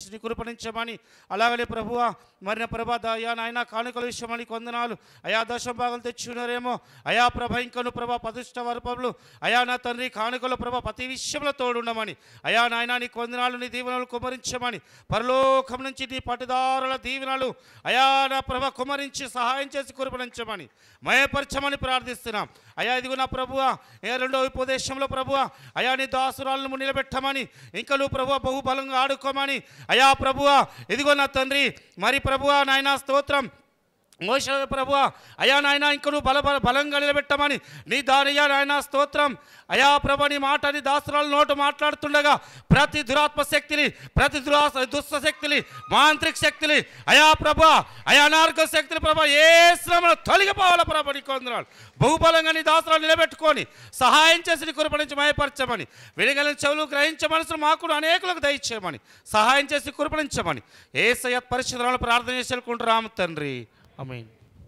నీ కురిపడించమని అలాగనే ప్రభువా మరి నా ప్రభా దయా నాయన కానుకల విషయమని కొందనాలు అయా దశ భాగాలు తెచ్చున్నారేమో అయా ప్రభ ఇంకను ప్రభా ప్రతిష్ట వరపములు అయా నా తండ్రి కానుకల ప్రభ ప్రతి విషయంలో తోడుండమని అయా నాయన నీ కొందనాలు నీ దీవెనలు కుమరించమని పరలోకం నుంచి నీ పట్టుదారుల దీవెనలు అయా నా ప్రభ కుమరించి సహాయం చేసి కురిపడించమని మయపరచమని ప్రార్థిస్తున్నాం అయా ఇదిగో నా ప్రభువా ఏ రెండో ఉపదేశంలో ప్రభువా అయా నీ దాసురాలను నిలబెట్టమని ఇంకా నువ్వు ప్రభువా బహుబలంగా ఆడుకోమని అయా ప్రభువా ఇదిగో నా తండ్రి మరి ప్రభువా నాయనా స్తోత్రం మోష ప్రభువా అయా నాయన ఇంక నువ్వు బల బల బలంగా నిలబెట్టమని నీ దానియా నాయన స్తోత్రం అయా ప్రభ నీ మాట నీ దాసురాల నోటు మాట్లాడుతుండగా ప్రతి దురాత్మ శక్తిని ప్రతి దురా దుస్త శక్తిని మాంత్రిక శక్తిని అయా ప్రభ అయా అనార్గ శక్తిని ప్రభ ఏ శ్రమను తొలగిపోవాల ప్రభ నీ కొందరాలు బహుబలంగా నీ దాసురాలు నిలబెట్టుకొని సహాయం చేసి నీ కురపడించి మయపరచమని విడగలిన చెవులు గ్రహించే మనసును మాకు అనేకులకు దయచేయమని సహాయం చేసి కురపడించమని ఏ సయత్ పరిశుద్ధులను ప్రార్థన చేసి వెళ్ళుకుంటున్నాము తండ్రి అమీన్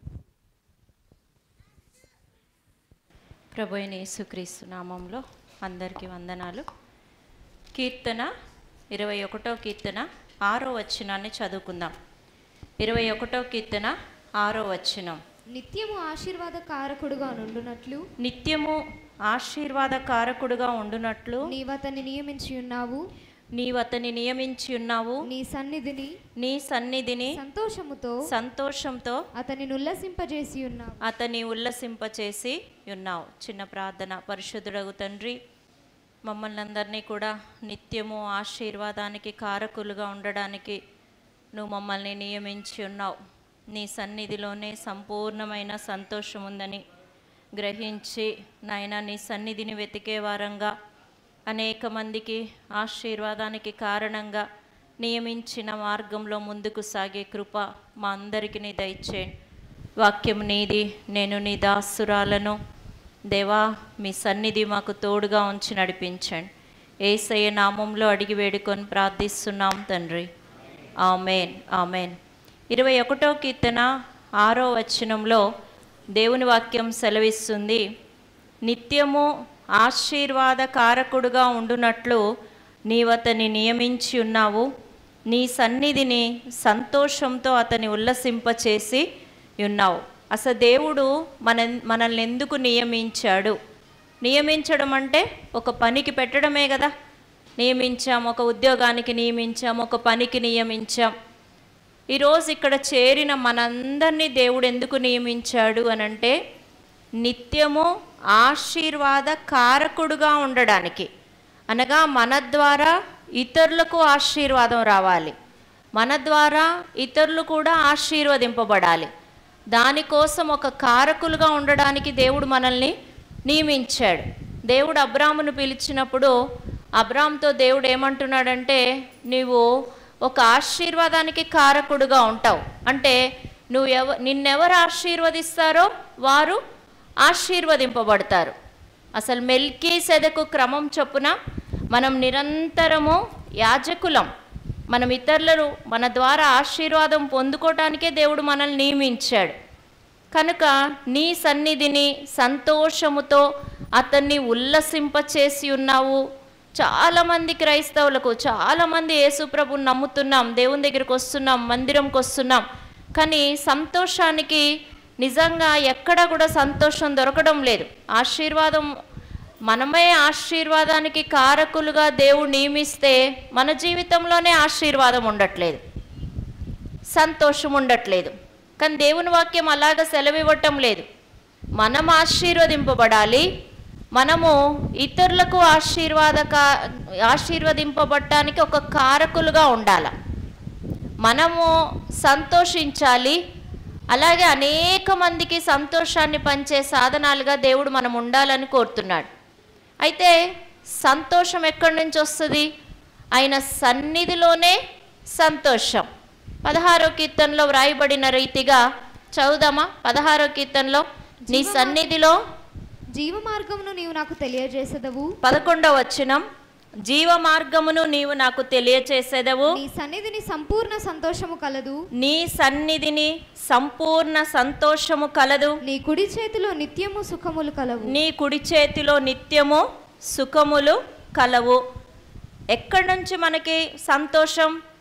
ప్రభు అయిన యేసుక్రీస్తు నామంలో అందరికీ వందనాలు కీర్తన ఇరవై ఒకటో కీర్తన ఆరో వచనాన్ని చదువుకుందాం ఇరవై ఒకటో కీర్తన ఆరో వచనం నిత్యము ఆశీర్వాద కారకుడుగా నుండునట్లు నిత్యము ఆశీర్వాద కారకుడుగా ఉండునట్లు నీవతన్ని నియమించి ఉన్నావు నీవు అతని నియమించి ఉన్నావు నీ సన్నిధిని నీ సన్నిధిని సంతోషముతో సంతోషంతో అతన్ని ఉల్లసింపజేసి ఉన్నావు అతన్ని ఉల్లసింపచేసి ఉన్నావు చిన్న ప్రార్థన పరిశుద్ధుడగు తండ్రి మమ్మల్ని అందరినీ కూడా నిత్యము ఆశీర్వాదానికి కారకులుగా ఉండడానికి నువ్వు మమ్మల్ని నియమించి ఉన్నావు నీ సన్నిధిలోనే సంపూర్ణమైన సంతోషం ఉందని గ్రహించి నాయన నీ సన్నిధిని వెతికే వారంగా అనేక మందికి ఆశీర్వాదానికి కారణంగా నియమించిన మార్గంలో ముందుకు సాగే కృప మా అందరికీ నీ దయచేయండి వాక్యం నీది నేను నీ దాసురాలను దేవా మీ సన్నిధి మాకు తోడుగా ఉంచి నడిపించండి ఏసయ్య నామంలో అడిగి వేడుకొని ప్రార్థిస్తున్నాం తండ్రి ఆమెన్ ఆమెన్ ఇరవై ఒకటో కీర్తన ఆరో వచనంలో దేవుని వాక్యం సెలవిస్తుంది నిత్యము ఆశీర్వాద కారకుడుగా ఉండునట్లు నీవతని నియమించి ఉన్నావు నీ సన్నిధిని సంతోషంతో అతని ఉల్లసింపచేసి ఉన్నావు అసలు దేవుడు మన మనల్ని ఎందుకు నియమించాడు నియమించడం అంటే ఒక పనికి పెట్టడమే కదా నియమించాం ఒక ఉద్యోగానికి నియమించాం ఒక పనికి నియమించాం ఈరోజు ఇక్కడ చేరిన మనందరినీ దేవుడు ఎందుకు నియమించాడు అని అంటే నిత్యము ఆశీర్వాద కారకుడుగా ఉండడానికి అనగా మన ద్వారా ఇతరులకు ఆశీర్వాదం రావాలి మన ద్వారా ఇతరులు కూడా ఆశీర్వదింపబడాలి దానికోసం ఒక కారకులుగా ఉండడానికి దేవుడు మనల్ని నియమించాడు దేవుడు అబ్రామును పిలిచినప్పుడు అబ్రామ్తో దేవుడు ఏమంటున్నాడంటే నీవు ఒక ఆశీర్వాదానికి కారకుడుగా ఉంటావు అంటే నువ్వు ఎవ నిన్నెవరు ఆశీర్వదిస్తారో వారు ఆశీర్వదింపబడతారు అసలు మెల్కీ సెదకు క్రమం చొప్పున మనం నిరంతరము యాజకులం మనం ఇతరులను మన ద్వారా ఆశీర్వాదం పొందుకోవటానికే దేవుడు మనల్ని నియమించాడు కనుక నీ సన్నిధిని సంతోషముతో అతన్ని ఉల్లసింపచేసి ఉన్నావు చాలామంది క్రైస్తవులకు చాలామంది యేసుప్రభుని నమ్ముతున్నాం దేవుని దగ్గరికి వస్తున్నాం మందిరంకి వస్తున్నాం కానీ సంతోషానికి నిజంగా ఎక్కడ కూడా సంతోషం దొరకడం లేదు ఆశీర్వాదం మనమే ఆశీర్వాదానికి కారకులుగా దేవుడు నియమిస్తే మన జీవితంలోనే ఆశీర్వాదం ఉండట్లేదు సంతోషం ఉండట్లేదు కానీ దేవుని వాక్యం అలాగ సెలవివ్వటం లేదు మనం ఆశీర్వదింపబడాలి మనము ఇతరులకు ఆశీర్వాదక ఆశీర్వదింపబడటానికి ఒక కారకులుగా ఉండాలి మనము సంతోషించాలి అలాగే అనేక మందికి సంతోషాన్ని పంచే సాధనాలుగా దేవుడు మనం ఉండాలని కోరుతున్నాడు అయితే సంతోషం ఎక్కడి నుంచి వస్తుంది ఆయన సన్నిధిలోనే సంతోషం పదహారో కీర్తనలో వ్రాయబడిన రీతిగా చదువుదామా పదహారో కీర్తనలో నీ సన్నిధిలో జీవ మార్గమును నీవు నాకు తెలియజేసదవు పదకొండవ వచనం జీవ మార్గమును నీవు నాకు తెలియచేసేదవు నీ సన్నిధిని సంపూర్ణ సంతోషము కలదు నీ సన్నిధిని సంపూర్ణ సంతోషము కలదు నీ కుడి చేతిలో నిత్యము సుఖములు కలవు నీ కుడి చేతిలో నిత్యము సుఖములు కలవు ఎక్కడి నుంచి మనకి సంతోషం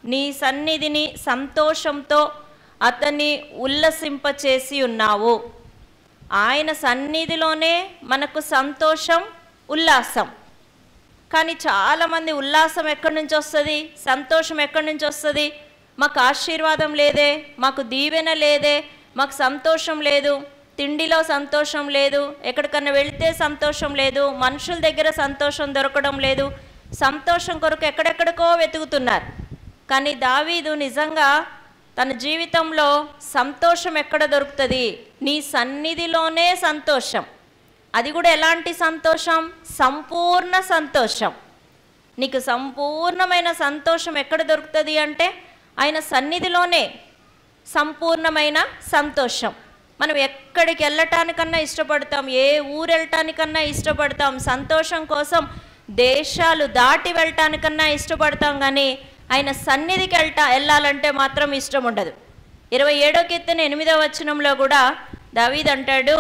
నీ సన్నిధిని సంతోషంతో అతన్ని ఉల్లసింపచేసి ఉన్నావు ఆయన సన్నిధిలోనే మనకు సంతోషం ఉల్లాసం కానీ చాలామంది ఉల్లాసం ఎక్కడి నుంచి వస్తుంది సంతోషం ఎక్కడి నుంచి వస్తుంది మాకు ఆశీర్వాదం లేదే మాకు దీవెన లేదే మాకు సంతోషం లేదు తిండిలో సంతోషం లేదు ఎక్కడికన్నా వెళితే సంతోషం లేదు మనుషుల దగ్గర సంతోషం దొరకడం లేదు సంతోషం కొరకు ఎక్కడెక్కడికో వెతుకుతున్నారు కానీ దావీదు నిజంగా తన జీవితంలో సంతోషం ఎక్కడ దొరుకుతుంది నీ సన్నిధిలోనే సంతోషం అది కూడా ఎలాంటి సంతోషం సంపూర్ణ సంతోషం నీకు సంపూర్ణమైన సంతోషం ఎక్కడ దొరుకుతుంది అంటే ఆయన సన్నిధిలోనే సంపూర్ణమైన సంతోషం మనం ఎక్కడికి వెళ్ళటానికన్నా ఇష్టపడతాం ఏ ఊరు వెళ్ళటానికన్నా ఇష్టపడతాం సంతోషం కోసం దేశాలు దాటి వెళ్ళటానికన్నా ఇష్టపడతాం కానీ ఆయన సన్నిధికి వెళ్తా వెళ్ళాలంటే మాత్రం ఇష్టం ఉండదు ఇరవై ఏడో కీర్తన ఎనిమిదో వచనంలో కూడా దావీద్ అంటాడు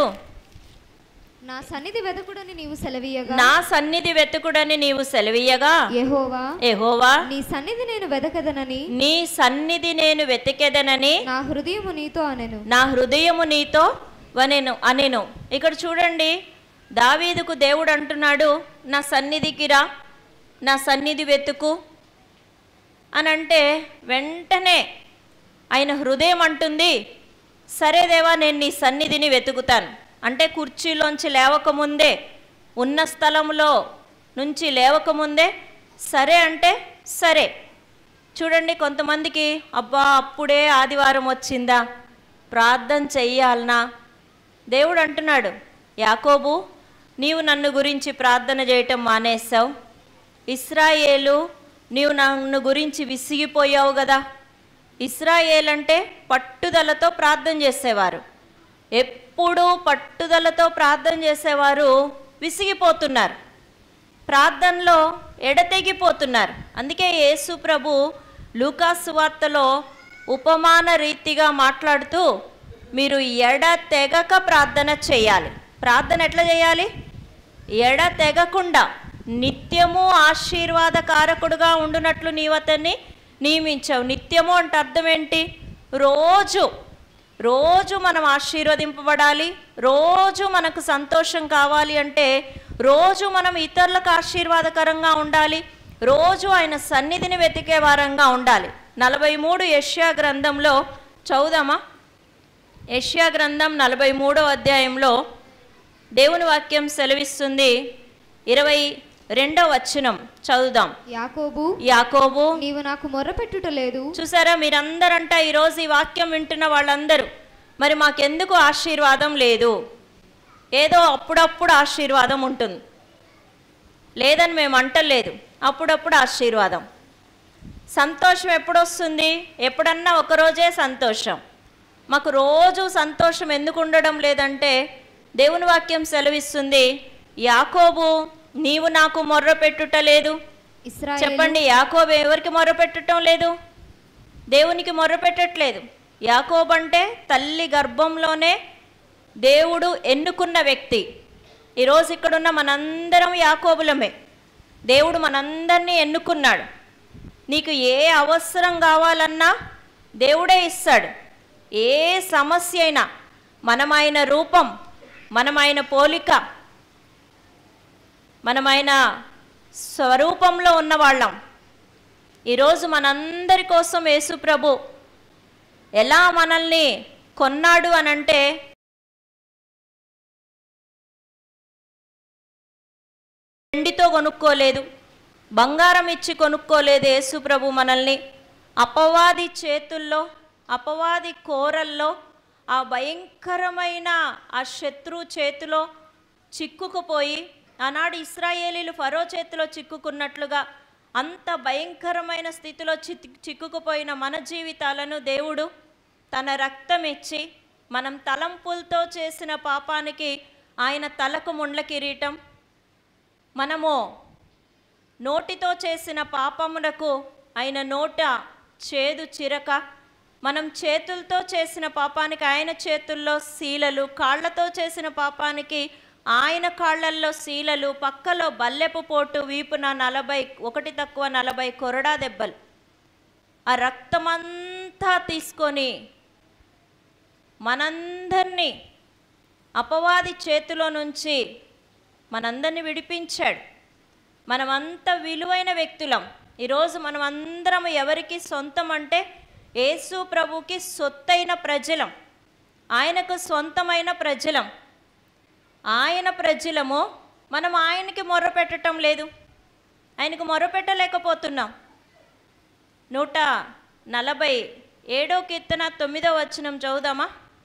నా సన్నిధి వెదకుడని నీవు సెలవీయగా నా సన్నిధి వెతుకుడని నీవు సెలవీయగా యెహోవా ఎహోవా నీ సన్నిధి నేను వెదకదనని నీ సన్నిధి నేను వెతికెదనని నా హృదయము నీతో అనెను నా హృదయము నీతో వనెను అనెను ఇక్కడ చూడండి దావీదుకు దేవుడు అంటున్నాడు నా సన్నిధికి రా నా సన్నిధి వెతుకు అని అంటే వెంటనే ఆయన హృదయం అంటుంది సరే దేవా నేను నీ సన్నిధిని వెతుకుతాను అంటే కుర్చీలోంచి లేవకముందే ఉన్న స్థలంలో నుంచి లేవకముందే సరే అంటే సరే చూడండి కొంతమందికి అబ్బా అప్పుడే ఆదివారం వచ్చిందా ప్రార్థన చెయ్యాలనా దేవుడు అంటున్నాడు యాకోబు నీవు నన్ను గురించి ప్రార్థన చేయటం మానేశావు ఇస్రాయేలు నీవు నన్ను గురించి విసిగిపోయావు కదా ఇస్రాయేల్ అంటే పట్టుదలతో ప్రార్థన చేసేవారు ఎప్పుడూ పట్టుదలతో ప్రార్థన చేసేవారు విసిగిపోతున్నారు ప్రార్థనలో ఎడతెగిపోతున్నారు అందుకే యేసు ప్రభు లూకాసు వార్తలో ఉపమాన రీతిగా మాట్లాడుతూ మీరు ఎడ తెగక ప్రార్థన చేయాలి ప్రార్థన ఎట్లా చేయాలి ఎడ తెగకుండా నిత్యము ఆశీర్వాదకారకుడుగా ఉండునట్లు నీవు అతన్ని నియమించావు నిత్యము అంటే అర్థం ఏంటి రోజు రోజు మనం ఆశీర్వదింపబడాలి రోజు మనకు సంతోషం కావాలి అంటే రోజు మనం ఇతరులకు ఆశీర్వాదకరంగా ఉండాలి రోజు ఆయన సన్నిధిని వెతికే వారంగా ఉండాలి నలభై మూడు యష్యా గ్రంథంలో చదుదామా యష్యా గ్రంథం నలభై మూడో అధ్యాయంలో దేవుని వాక్యం సెలవిస్తుంది ఇరవై రెండో వచనం చదువుదాం యాకోబు యాకోబు నీవు నాకు మొర్రపెట్టుట లేదు చూసారా మీరందరంట ఈరోజు ఈ వాక్యం వింటున్న వాళ్ళందరూ మరి మాకెందుకు ఆశీర్వాదం లేదు ఏదో అప్పుడప్పుడు ఆశీర్వాదం ఉంటుంది లేదని మేము అంటలేదు అప్పుడప్పుడు ఆశీర్వాదం సంతోషం ఎప్పుడొస్తుంది ఎప్పుడన్నా ఒకరోజే సంతోషం మాకు రోజు సంతోషం ఎందుకు ఉండడం లేదంటే దేవుని వాక్యం సెలవిస్తుంది యాకోబు నీవు నాకు మొర్ర పెట్టుట లేదు ఇస్రాయేలు చెప్పండి యాకోబు ఎవరికి మొర్ర పెట్టడం లేదు దేవునికి మొర్ర పెట్టట్లేదు యాకోబు అంటే తల్లి గర్భంలోనే దేవుడు ఎన్నుకున్న వ్యక్తి ఈరోజు ఇక్కడున్న మనందరం యాకోబులమే దేవుడు మనందరినీ ఎన్నుకున్నాడు నీకు ఏ అవసరం కావాలన్నా దేవుడే ఇస్తాడు ఏ సమస్య అయినా మనమైన రూపం మనమైన పోలిక మనమైన స్వరూపంలో ఉన్నవాళ్ళం ఈరోజు మనందరి కోసం యేసు ప్రభు ఎలా మనల్ని కొన్నాడు అనంటే వెండితో కొనుక్కోలేదు బంగారం ఇచ్చి కొనుక్కోలేదు యేసు ప్రభు మనల్ని అపవాది చేతుల్లో అపవాది కోరల్లో ఆ భయంకరమైన ఆ శత్రు చేతిలో చిక్కుకుపోయి ఆనాడు ఇస్రాయేలీలు ఫరో చేతిలో చిక్కుకున్నట్లుగా అంత భయంకరమైన స్థితిలో చిక్ చిక్కుకుపోయిన మన జీవితాలను దేవుడు తన రక్తం ఇచ్చి మనం తలంపులతో చేసిన పాపానికి ఆయన తలకు ముండ్ల కిరీటం మనము నోటితో చేసిన పాపమునకు ఆయన నోట చేదు చిరక మనం చేతులతో చేసిన పాపానికి ఆయన చేతుల్లో శీలలు కాళ్ళతో చేసిన పాపానికి ఆయన కాళ్ళల్లో శీలలు పక్కలో బల్లెపు పోటు వీపున నలభై ఒకటి తక్కువ నలభై కొరడా దెబ్బలు ఆ రక్తమంతా తీసుకొని మనందరినీ అపవాది చేతిలో నుంచి మనందరినీ విడిపించాడు మనమంత విలువైన వ్యక్తులం ఈరోజు మనం అందరం ఎవరికి సొంతం అంటే యేసు ప్రభుకి సొత్తైన ప్రజలం ఆయనకు సొంతమైన ప్రజలం ఆయన ప్రజలము మనం ఆయనకి మొర్ర పెట్టడం లేదు ఆయనకు మొర్ర పెట్టలేకపోతున్నాం నూట నలభై ఏడో కీర్తన తొమ్మిదో వచనం చదువుదామా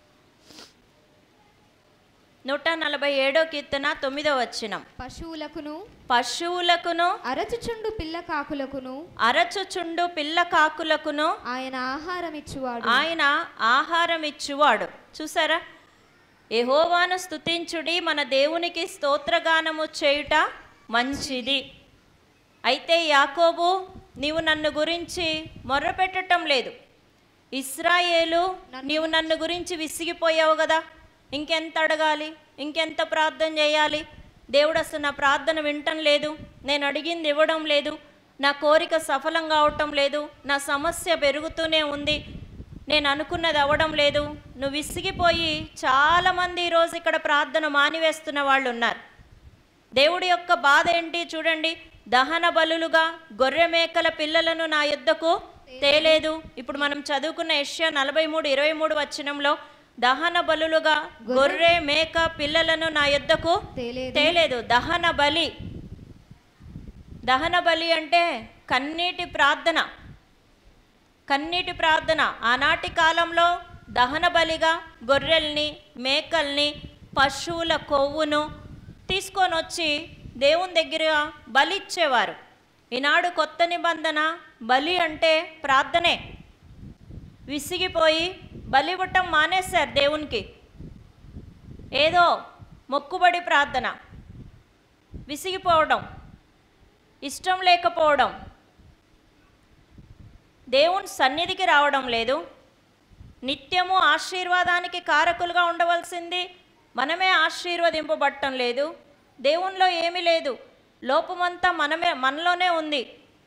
నూట నలభై ఏడో కీర్తన తొమ్మిదో వచనం పశువులకును పశువులకును అరచుచుండు పిల్ల కాకులకును అరచుచుండు పిల్ల కాకులకును ఆయన ఆహారం ఇచ్చువాడు ఆయన ఆహారం ఇచ్చువాడు చూసారా యెహోవాను స్తుతించుడి మన దేవునికి స్తోత్రగానము చేయుట మంచిది అయితే యాకోబు నీవు నన్ను గురించి మొర్రపెట్టడం లేదు ఇస్రాయేలు నీవు నన్ను గురించి విసిగిపోయావు కదా ఇంకెంత అడగాలి ఇంకెంత ప్రార్థన చేయాలి దేవుడు అసలు నా ప్రార్థన వింటం లేదు నేను అడిగింది ఇవ్వడం లేదు నా కోరిక సఫలం కావటం లేదు నా సమస్య పెరుగుతూనే ఉంది నేను అనుకున్నది అవ్వడం లేదు నువ్వు విసిగిపోయి చాలామంది ఈరోజు ఇక్కడ ప్రార్థన మానివేస్తున్న వాళ్ళు ఉన్నారు దేవుడి యొక్క బాధ ఏంటి చూడండి దహన బలులుగా గొర్రె మేకల పిల్లలను నా యుద్ధకు తేలేదు ఇప్పుడు మనం చదువుకున్న యెషయా నలభై మూడు ఇరవై మూడు వచనంలో దహన బలులుగా గొర్రె మేక పిల్లలను నా యుద్ధకు తేలేదు తేలేదు దహన బలి దహన బలి అంటే కన్నీటి ప్రార్థన కన్నీటి ప్రార్థన ఆనాటి కాలంలో దహన బలిగా గొర్రెల్ని మేకల్ని పశువుల కొవ్వును తీసుకొని వచ్చి దేవుని దగ్గర బలి ఇచ్చేవారు ఈనాడు కొత్త నిబంధన బలి అంటే ప్రార్థనే విసిగిపోయి బలి ఇవ్వటం మానేశారు దేవునికి ఏదో మొక్కుబడి ప్రార్థన విసిగిపోవడం ఇష్టం లేకపోవడం దేవుని సన్నిధికి రావడం లేదు నిత్యము ఆశీర్వాదానికి కారకులుగా ఉండవలసింది మనమే ఆశీర్వదింపబడటం లేదు దేవునిలో ఏమీ లేదు లోపమంతా మనమే మనలోనే ఉంది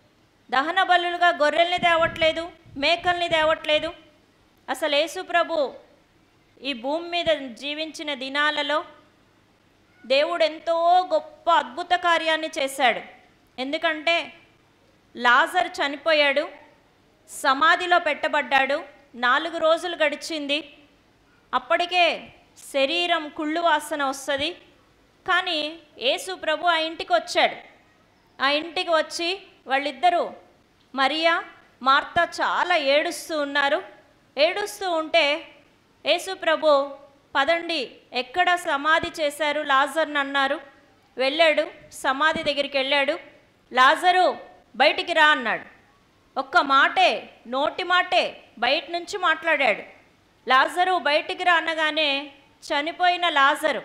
దహన బలులుగా గొర్రెల్ని తేవట్లేదు మేకల్ని తేవట్లేదు అసలు యేసు ప్రభు ఈ భూమి మీద జీవించిన దినాలలో దేవుడు ఎంతో గొప్ప అద్భుత కార్యాన్ని చేశాడు ఎందుకంటే లాజర్ చనిపోయాడు సమాధిలో పెట్టబడ్డాడు నాలుగు రోజులు గడిచింది అప్పటికే శరీరం కుళ్ళు వాసన వస్తుంది కానీ యేసు ప్రభు ఆ ఇంటికి వచ్చాడు ఆ ఇంటికి వచ్చి వాళ్ళిద్దరూ మరియా మార్తా చాలా ఏడుస్తూ ఉన్నారు ఏడుస్తూ ఉంటే యేసు ప్రభు పదండి ఎక్కడ సమాధి చేశారు లాజర్ని అన్నారు వెళ్ళాడు సమాధి దగ్గరికి వెళ్ళాడు లాజరు బయటికి రా అన్నాడు ఒక్క మాటే నోటి మాటే బయట నుంచి మాట్లాడాడు లాజరు బయటికి రా అనగానే చనిపోయిన లాజరు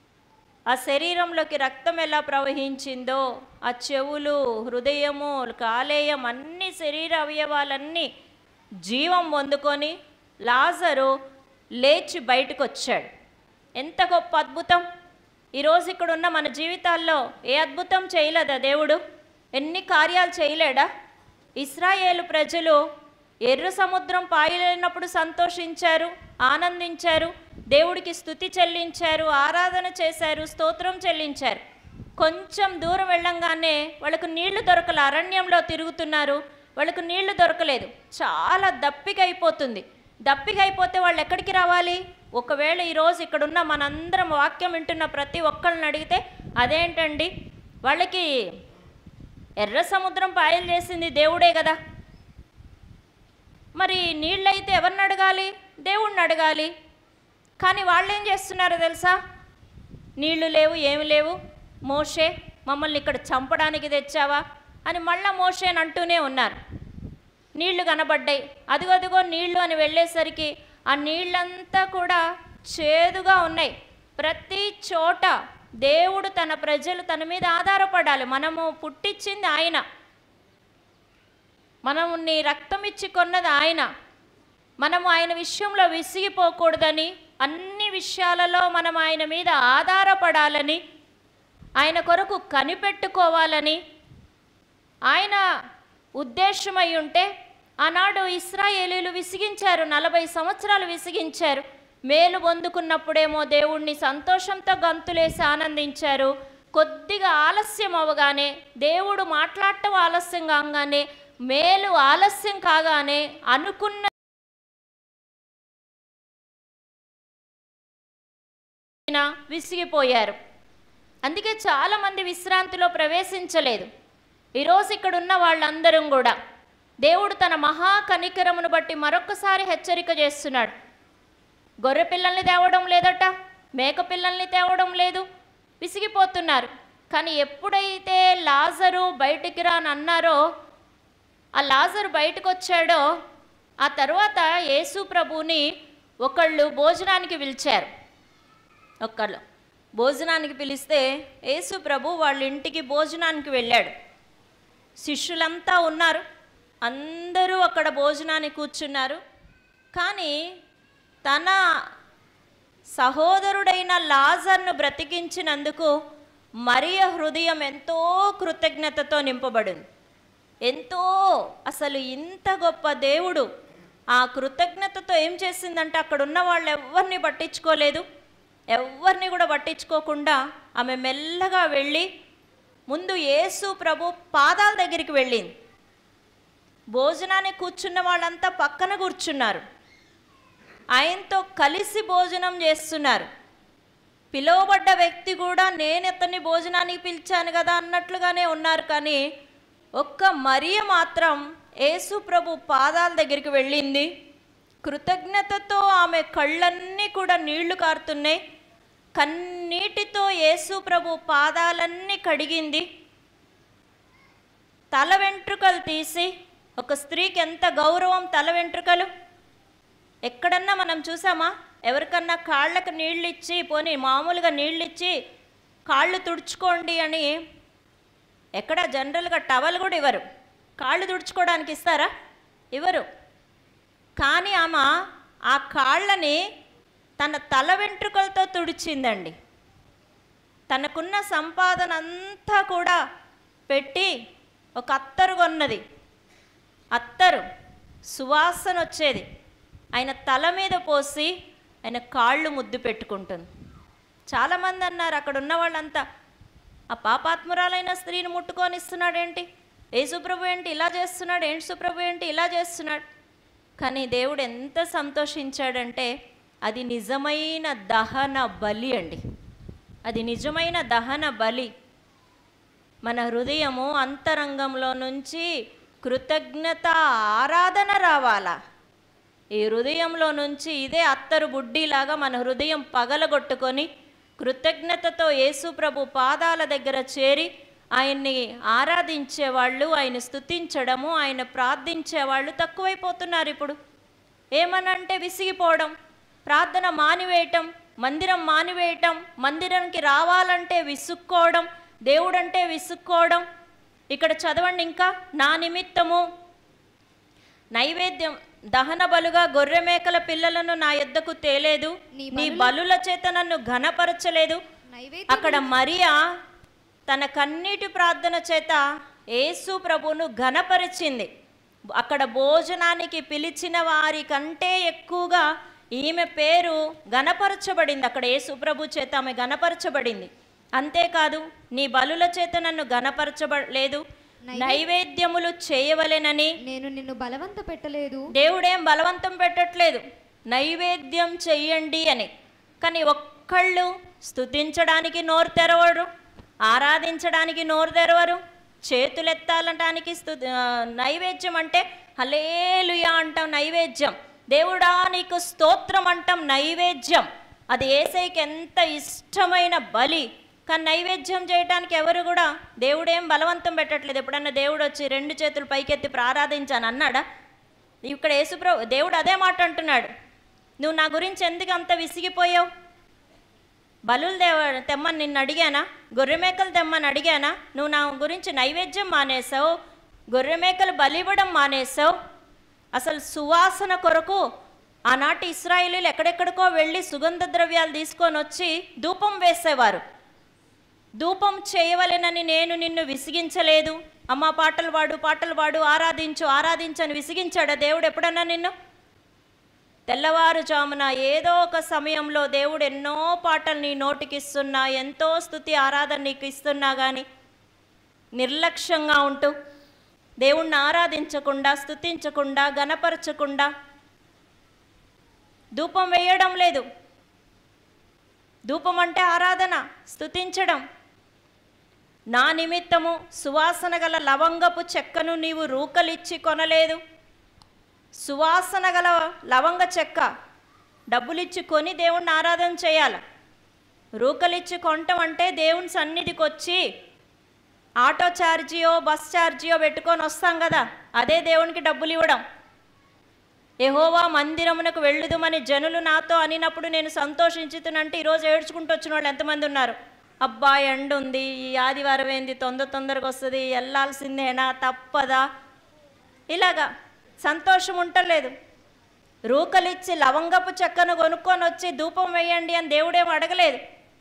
ఆ శరీరంలోకి రక్తం ఎలా ప్రవహించిందో ఆ చెవులు హృదయము కాలేయం అన్ని శరీర అవయవాలన్నీ జీవం పొందుకొని లాజరు లేచి బయటకు వచ్చాడు ఎంత గొప్ప అద్భుతం ఈరోజు ఇక్కడ ఉన్న మన జీవితాల్లో ఏ అద్భుతం చేయలేదా దేవుడు ఎన్ని కార్యాలు చేయలేడా ఇస్రాయేలు ప్రజలు ఎర్ర సముద్రం పాయలేనప్పుడు సంతోషించారు ఆనందించారు దేవుడికి స్థుతి చెల్లించారు ఆరాధన చేశారు స్తోత్రం చెల్లించారు కొంచెం దూరం వెళ్ళంగానే వాళ్ళకు నీళ్లు దొరకల అరణ్యంలో తిరుగుతున్నారు వాళ్ళకు నీళ్లు దొరకలేదు చాలా దప్పిక అయిపోతుంది దప్పిక అయిపోతే వాళ్ళు ఎక్కడికి రావాలి ఒకవేళ ఈరోజు ఇక్కడున్న మనందరం వాక్యం వింటున్న ప్రతి ఒక్కళ్ళని అడిగితే అదేంటండి వాళ్ళకి ఎర్ర సముద్రం పాయలు చేసింది దేవుడే కదా మరి నీళ్ళైతే ఎవరిని అడగాలి దేవుణ్ణి అడగాలి కానీ వాళ్ళు ఏం చేస్తున్నారో తెలుసా నీళ్లు లేవు ఏమి లేవు మోషే మమ్మల్ని ఇక్కడ చంపడానికి తెచ్చావా అని మళ్ళా మోషే అని అంటూనే ఉన్నారు నీళ్లు కనబడ్డాయి అదిగో అదిగో నీళ్లు అని వెళ్ళేసరికి ఆ నీళ్ళంతా కూడా చేదుగా ఉన్నాయి ప్రతి చోట దేవుడు తన ప్రజలు తన మీద ఆధారపడాలి మనము పుట్టించింది ఆయన మనము నీ రక్తం ఇచ్చి కొన్నది ఆయన మనము ఆయన విషయంలో విసిగిపోకూడదని అన్ని విషయాలలో మనం ఆయన మీద ఆధారపడాలని ఆయన కొరకు కనిపెట్టుకోవాలని ఆయన ఉద్దేశమై ఉంటే ఆనాడు ఇస్రాయేలీలు విసిగించారు నలభై సంవత్సరాలు విసిగించారు మేలు పొందుకున్నప్పుడేమో దేవుణ్ణి సంతోషంతో గంతులేసి ఆనందించారు కొద్దిగా ఆలస్యం అవగానే దేవుడు మాట్లాడటం ఆలస్యం కాగానే మేలు ఆలస్యం కాగానే అనుకున్న విసిగిపోయారు అందుకే చాలామంది విశ్రాంతిలో ప్రవేశించలేదు ఈరోజు ఇక్కడ ఉన్న వాళ్ళందరం కూడా దేవుడు తన మహా కనికరమును బట్టి మరొకసారి హెచ్చరిక చేస్తున్నాడు గొర్రె పిల్లల్ని తేవడం లేదట మేక పిల్లల్ని తేవడం లేదు విసిగిపోతున్నారు కానీ ఎప్పుడైతే లాజరు బయటికి రాని అన్నారో ఆ లాజరు బయటకు వచ్చాడో ఆ తర్వాత యేసు ప్రభుని ఒకళ్ళు భోజనానికి పిలిచారు ఒక్కళ్ళు భోజనానికి పిలిస్తే యేసు ప్రభు వాళ్ళ ఇంటికి భోజనానికి వెళ్ళాడు శిష్యులంతా ఉన్నారు అందరూ అక్కడ భోజనానికి కూర్చున్నారు కానీ తన సహోదరుడైన లాజర్ను బ్రతికించినందుకు మరియ హృదయం ఎంతో కృతజ్ఞతతో నింపబడింది ఎంతో అసలు ఇంత గొప్ప దేవుడు ఆ కృతజ్ఞతతో ఏం చేసిందంటే అక్కడ ఉన్న వాళ్ళు ఎవరిని పట్టించుకోలేదు ఎవరిని కూడా పట్టించుకోకుండా ఆమె మెల్లగా వెళ్ళి ముందు యేసు ప్రభు పాదాల దగ్గరికి వెళ్ళింది భోజనానికి కూర్చున్న వాళ్ళంతా పక్కన కూర్చున్నారు ఆయనతో కలిసి భోజనం చేస్తున్నారు పిలువబడ్డ వ్యక్తి కూడా నేను ఇతన్ని భోజనానికి పిలిచాను కదా అన్నట్లుగానే ఉన్నారు కానీ ఒక్క మరియ మాత్రం యేసు ప్రభు పాదాల దగ్గరికి వెళ్ళింది కృతజ్ఞతతో ఆమె కళ్ళన్నీ కూడా నీళ్లు కారుతున్నాయి కన్నీటితో యేసు ప్రభు పాదాలన్నీ కడిగింది తల వెంట్రుకలు తీసి ఒక స్త్రీకి ఎంత గౌరవం తల వెంట్రుకలు ఎక్కడన్నా మనం చూసామా ఎవరికన్నా కాళ్ళకు నీళ్ళు ఇచ్చి పోనీ మామూలుగా నీళ్ళు ఇచ్చి కాళ్ళు తుడుచుకోండి అని ఎక్కడ జనరల్గా టవల్ కూడా ఇవ్వరు కాళ్ళు తుడుచుకోవడానికి ఇస్తారా ఇవ్వరు కానీ ఆమె ఆ కాళ్ళని తన తల వెంట్రుకలతో తుడిచిందండి తనకున్న సంపాదన అంతా కూడా పెట్టి ఒక అత్తరు కొన్నది అత్తరు సువాసన వచ్చేది ఆయన తల మీద పోసి ఆయన కాళ్ళు ముద్దు పెట్టుకుంటుంది చాలామంది అన్నారు అక్కడ ఉన్న వాళ్ళంతా ఆ పాపాత్మురాలైన స్త్రీని ముట్టుకొని ఇస్తున్నాడేంటి ఏ సుప్రభు ఏంటి ఇలా చేస్తున్నాడు ఏంటి సుప్రభు ఏంటి ఇలా చేస్తున్నాడు కానీ దేవుడు ఎంత సంతోషించాడంటే అది నిజమైన దహన బలి అండి అది నిజమైన దహన బలి మన హృదయము అంతరంగంలో నుంచి కృతజ్ఞత ఆరాధన రావాలా ఈ హృదయంలో నుంచి ఇదే అత్తరు బుడ్డిలాగా మన హృదయం పగలగొట్టుకొని కృతజ్ఞతతో యేసు ప్రభు పాదాల దగ్గర చేరి ఆయన్ని ఆరాధించేవాళ్ళు ఆయన స్తుతించడము ఆయన ప్రార్థించేవాళ్ళు తక్కువైపోతున్నారు ఇప్పుడు ఏమనంటే విసిగిపోవడం ప్రార్థన మానివేయటం మందిరం మానివేయటం మందిరానికి రావాలంటే విసుక్కోవడం దేవుడంటే విసుక్కోవడం ఇక్కడ చదవండి ఇంకా నా నిమిత్తము నైవేద్యం దహన బలుగా గొర్రె మేకల పిల్లలను నా యొద్దకు తేలేదు నీ నీ బలుల- బలుల చేత నన్ను ఘనపరచలేదు నైవేద్యం అక్కడ మరియా తన కన్నీటి ప్రార్థన చేత యేసు ప్రభువును ఘనపరిచింది అక్కడ భోజనానికి పిలిచిన వారి కంటే ఎక్కువగా ఈమె పేరు ఘనపరచబడింది అక్కడ యేసు ప్రభు చేత ఆమె ఘనపరచబడింది అంతేకాదు నీ బలుల చేత నన్ను ఘనపరచబడలేదు నైవేద్యములు చేయవలెనని నేను నిన్ను బలవంత పెట్టలేదు దేవుడేం బలవంతం పెట్టట్లేదు నైవేద్యం చెయ్యండి అని కానీ ఒక్కళ్ళు స్తుతించడానికి నోరు తెరవరు ఆరాధించడానికి నోరు తెరవరు చేతులెత్తాలటానికి స్తు ఆ, నైవేద్యం అంటే హలేలుయా అంటాం నైవేద్యం దేవుడా నీకు స్తోత్రం అంటాం నైవేద్యం అది ఏసైకి ఎంత ఇష్టమైన బలి కానీ నైవేద్యం చేయడానికి ఎవరు కూడా దేవుడేం బలవంతం పెట్టట్లేదు ఎప్పుడన్నా దేవుడు వచ్చి రెండు చేతులు పైకెత్తి ప్రారాధించాను అన్నాడా ఇక్కడ యేసుప్రభు దేవుడు అదే మాట అంటున్నాడు నువ్వు నా గురించి ఎందుకు అంత విసిగిపోయావు బలులు దేవ తెమ్మని నిన్ను అడిగానా గొర్రె మేకలు తెమ్మని అడిగానా నువ్వు నా గురించి నైవేద్యం మానేసావు గొర్రె మేకలు బలి ఇవ్వడం మానేసావు అసలు సువాసన కొరకు ఆనాటి ఇస్రాయిలీలు ఎక్కడెక్కడికో వెళ్ళి సుగంధ ద్రవ్యాలు తీసుకొని వచ్చి ధూపం వేసేవారు ధూపం చేయవలెనని నేను నిన్ను విసిగించలేదు అమ్మ పాటలు పాడు పాటలు పాడు ఆరాధించు ఆరాధించని విసిగించాడా దేవుడు ఎప్పుడన్నా నిన్ను తెల్లవారుజామున ఏదో ఒక సమయంలో దేవుడు ఎన్నో పాటలు నీ నోటికి ఇస్తున్నా ఎంతో స్థుతి ఆరాధన నీకు ఇస్తున్నా కానీ నిర్లక్ష్యంగా ఉంటూ దేవుణ్ణి ఆరాధించకుండా స్థుతించకుండా గనపరచకుండా ధూపం వేయడం లేదు ధూపం అంటే ఆరాధన స్థుతించడం నా నిమిత్తము సువాసన గల లవంగపు చెక్కను నీవు రూకలిచ్చి కొనలేదు సువాసన గల లవంగ చెక్క డబ్బులిచ్చి కొని దేవుణ్ణి ఆరాధన చేయాలి రూకలిచ్చి కొనటం అంటే దేవుని సన్నిధికి వచ్చి ఆటో ఛార్జీయో బస్ ఛార్జీయో పెట్టుకొని వస్తాం కదా అదే దేవునికి డబ్బులు ఇవ్వడం యెహోవా మందిరమునకు వెళ్ళుదుమని జనులు నాతో అనినప్పుడు నేను సంతోషించుతునంటే ఈరోజు ఏడ్చుకుంటూ వచ్చిన వాళ్ళు ఎంతమంది ఉన్నారు అబ్బా ఎండ ఉంది ఈ ఆదివారం ఏంది తొందర తొందరగా వస్తుంది వెళ్ళాల్సిందేనా తప్పదా ఇలాగా సంతోషం ఉంటలేదు రూకలిచ్చి లవంగపు చెక్కను కొనుక్కొని వచ్చి ధూపం వేయండి అని దేవుడేం అడగలేదు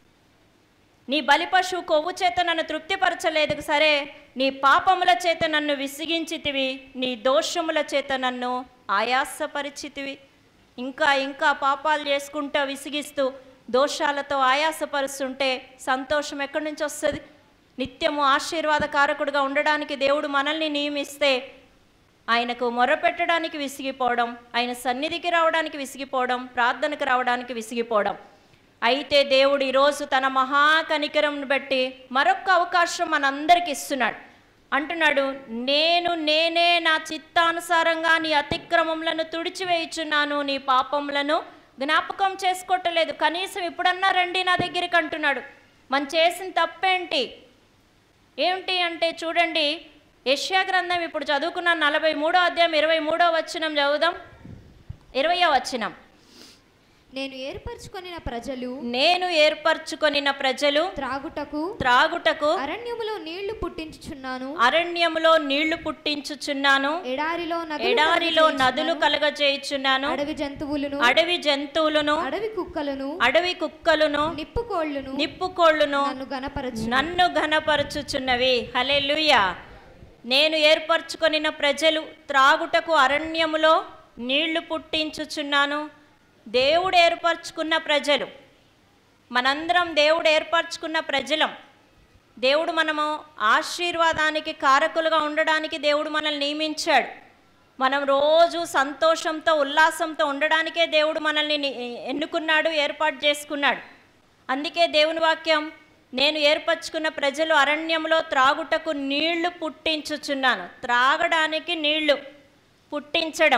నీ బలిపశువు కొవ్వు చేత నన్ను తృప్తిపరచలేదు సరే నీ పాపముల చేత నన్ను విసిగించితివి నీ దోషముల చేత నన్ను ఆయాసపరిచితివి ఇంకా ఇంకా పాపాలు చేసుకుంటూ విసిగిస్తూ దోషాలతో ఆయాసపరుస్తుంటే సంతోషం ఎక్కడి నుంచి వస్తుంది నిత్యము ఆశీర్వాదకారకుడుగా ఉండడానికి దేవుడు మనల్ని నియమిస్తే ఆయనకు మొరపెట్టడానికి విసిగిపోవడం ఆయన సన్నిధికి రావడానికి విసిగిపోవడం ప్రార్థనకు రావడానికి విసిగిపోవడం అయితే దేవుడు ఈరోజు తన మహాకనికరంను బట్టి మరొక అవకాశం మనందరికి ఇస్తున్నాడు అంటున్నాడు నేను నేనే నా చిత్తానుసారంగా నీ అతిక్రమములను తుడిచివేయుచున్నాను నీ పాపములను జ్ఞాపకం చేసుకోవట్లేదు కనీసం ఇప్పుడన్నా రండి నా దగ్గరికి అంటున్నాడు మనం చేసిన తప్పేంటి ఏమిటి అంటే చూడండి యష్యా గ్రంథం ఇప్పుడు చదువుకున్న నలభై మూడో అధ్యాయం ఇరవై మూడో వచనం చదువుదాం ఇరవయో వచనం నేను ఏర్పరచుకొనిన ప్రజలు నేను ఏర్పరచుకొనిన ప్రజలు త్రాగుటకు త్రాగుటకు అరణ్యములో నీళ్లు పుట్టించుచున్నాను అరణ్యములో నీళ్లు పుట్టించుచున్నాను ఎడారిలో నదులు ఎడారిలో కలుగజేయుచున్నాను. నదులు కలగజేయుచున్నాను అడవి జంతువులను అడవి జంతువులను అడవి కుక్కలను అడవి కుక్కలను నిప్పుకోళ్లను నిప్పుకోళ్ళును నన్ను గనపరచు నన్ను ఘనపరచుచున్నవి హలెలుయా నేను ఏర్పరచుకొనిన ప్రజలు త్రాగుటకు అరణ్యములో నీళ్లు పుట్టించుచున్నాను దేవుడు ఏర్పరచుకున్న ప్రజలు మనందరం దేవుడు ఏర్పరచుకున్న ప్రజలం దేవుడు మనము ఆశీర్వాదానికి కారకులుగా ఉండడానికి దేవుడు మనల్ని నియమించాడు మనం రోజు సంతోషంతో ఉల్లాసంతో ఉండడానికే దేవుడు మనల్ని ని- ఎన్నుకున్నాడు ఏర్పాటు చేసుకున్నాడు అందుకే దేవుని వాక్యం నేను ఏర్పరచుకున్న ప్రజలు అరణ్యంలో త్రాగుటకు నీళ్లు పుట్టించుచున్నాను త్రాగడానికి నీళ్లు పుట్టించడం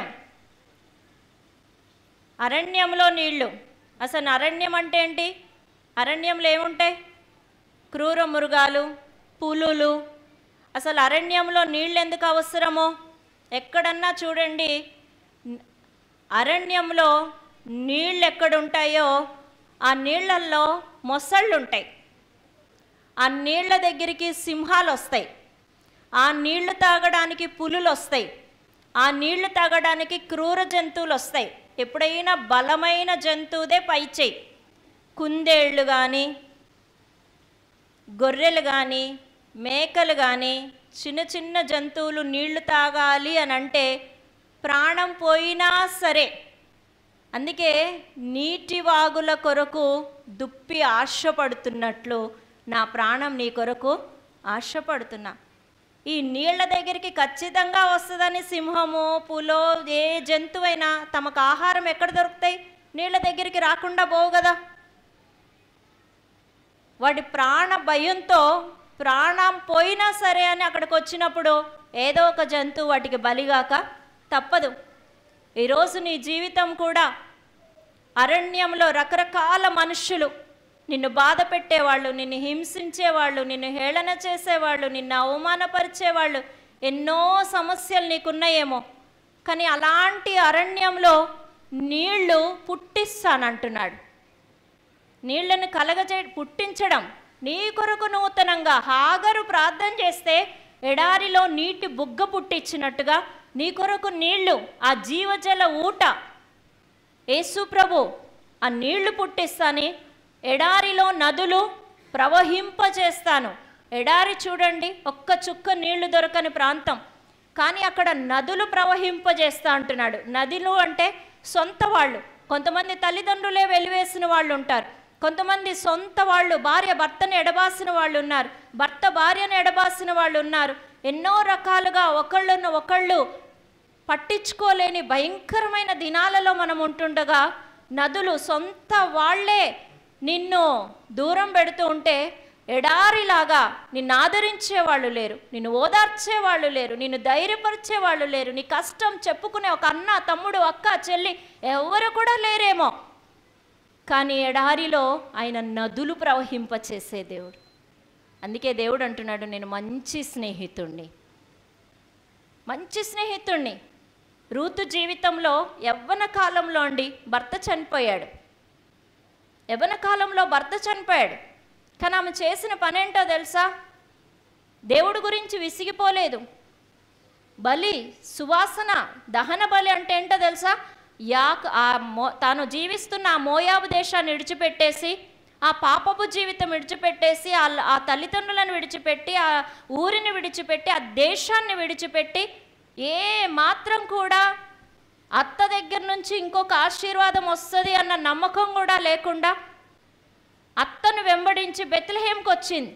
అరణ్యంలో నీళ్లు అసలు అరణ్యం అంటే ఏంటి అరణ్యంలో ఏముంటాయి క్రూర మృగాలు పులులు అసలు అరణ్యంలో నీళ్ళు ఎందుకు అవసరమో ఎక్కడన్నా చూడండి న- అరణ్యంలో నీళ్ళు ఎక్కడుంటాయో ఆ నీళ్ళల్లో మొసళ్ళు ఉంటాయి ఆ నీళ్ళ దగ్గరికి సింహాలు వస్తాయి ఆ నీళ్లు తాగడానికి పులులు వస్తాయి ఆ నీళ్లు తాగడానికి క్రూర జంతువులు వస్తాయి ఎప్పుడైనా బలమైన జంతువుదే పైచేయి కుందేళ్ళు కానీ గొర్రెలు కానీ మేకలు కానీ చిన్న చిన్న జంతువులు నీళ్లు తాగాలి అని అంటే ప్రాణం పోయినా సరే అందుకే నీటి వాగుల కొరకు దుప్పి ఆశపడుతున్నట్లు నా ప్రాణం నీ కొరకు ఆశపడుతున్నా ఈ నీళ్ల దగ్గరికి ఖచ్చితంగా వస్తుందని సింహము పులో ఏ జంతువైనా తమకు ఆహారం ఎక్కడ దొరుకుతాయి నీళ్ల దగ్గరికి రాకుండా పోవు కదా వాడి ప్రాణ భయంతో ప్రాణం పోయినా సరే అని అక్కడికి వచ్చినప్పుడు ఏదో ఒక జంతువు వాటికి బలిగాక తప్పదు ఈరోజు నీ జీవితం కూడా అరణ్యంలో రకరకాల మనుష్యులు నిన్ను బాధ పెట్టేవాళ్ళు నిన్ను హింసించేవాళ్ళు నిన్ను హేళన చేసేవాళ్ళు నిన్ను అవమానపరిచేవాళ్ళు ఎన్నో సమస్యలు నీకున్నాయేమో కానీ అలాంటి అరణ్యంలో నీళ్లు పుట్టిస్తానంటున్నాడు నీళ్లను కలగజే పుట్టించడం నీ కొరకు నూతనంగా హాగరు ప్రార్థన చేస్తే ఎడారిలో నీటి బుగ్గ పుట్టించినట్టుగా నీ కొరకు నీళ్లు ఆ జీవజల ఊట యేసు ప్రభు ఆ నీళ్లు పుట్టిస్తాని ఎడారిలో నదులు ప్రవహింపచేస్తాను ఎడారి చూడండి ఒక్క చుక్క నీళ్లు దొరకని ప్రాంతం కానీ అక్కడ నదులు ప్రవహింపజేస్తా అంటున్నాడు నదులు అంటే సొంత వాళ్ళు కొంతమంది తల్లిదండ్రులే వెలివేసిన వాళ్ళు ఉంటారు కొంతమంది సొంత వాళ్ళు భార్య భర్తను ఎడబాసిన వాళ్ళు ఉన్నారు భర్త భార్యను ఎడబాసిన వాళ్ళు ఉన్నారు ఎన్నో రకాలుగా ఒకళ్ళను ఒకళ్ళు పట్టించుకోలేని భయంకరమైన దినాలలో మనం ఉంటుండగా నదులు సొంత వాళ్ళే నిన్ను దూరం పెడుతూ ఉంటే ఎడారిలాగా నిన్ను ఆదరించే వాళ్ళు లేరు నిన్ను ఓదార్చే వాళ్ళు లేరు నిన్ను ధైర్యపరిచే వాళ్ళు లేరు నీ కష్టం చెప్పుకునే ఒక అన్న తమ్ముడు అక్క చెల్లి ఎవరు కూడా లేరేమో కానీ ఎడారిలో ఆయన నదులు ప్రవహింపచేసే దేవుడు అందుకే దేవుడు అంటున్నాడు నేను మంచి స్నేహితుణ్ణి మంచి స్నేహితుణ్ణి రూతు జీవితంలో యవ్వన కాలంలో అండి భర్త చనిపోయాడు యవ్వన కాలంలో భర్త చనిపోయాడు కానీ ఆమె చేసిన పనేంటో తెలుసా దేవుడు గురించి విసిగిపోలేదు బలి సువాసన దహన బలి అంటే ఏంటో తెలుసా యాక్ ఆ మో తాను జీవిస్తున్న ఆ మోయాబు దేశాన్ని విడిచిపెట్టేసి ఆ పాపపు జీవితం విడిచిపెట్టేసి ఆ ఆ తల్లిదండ్రులను విడిచిపెట్టి ఆ ఊరిని విడిచిపెట్టి ఆ దేశాన్ని విడిచిపెట్టి ఏ మాత్రం కూడా అత్త దగ్గర నుంచి ఇంకొక ఆశీర్వాదం వస్తుంది అన్న నమ్మకం కూడా లేకుండా అత్తను వెంబడించి బెత్లహేంకి వచ్చింది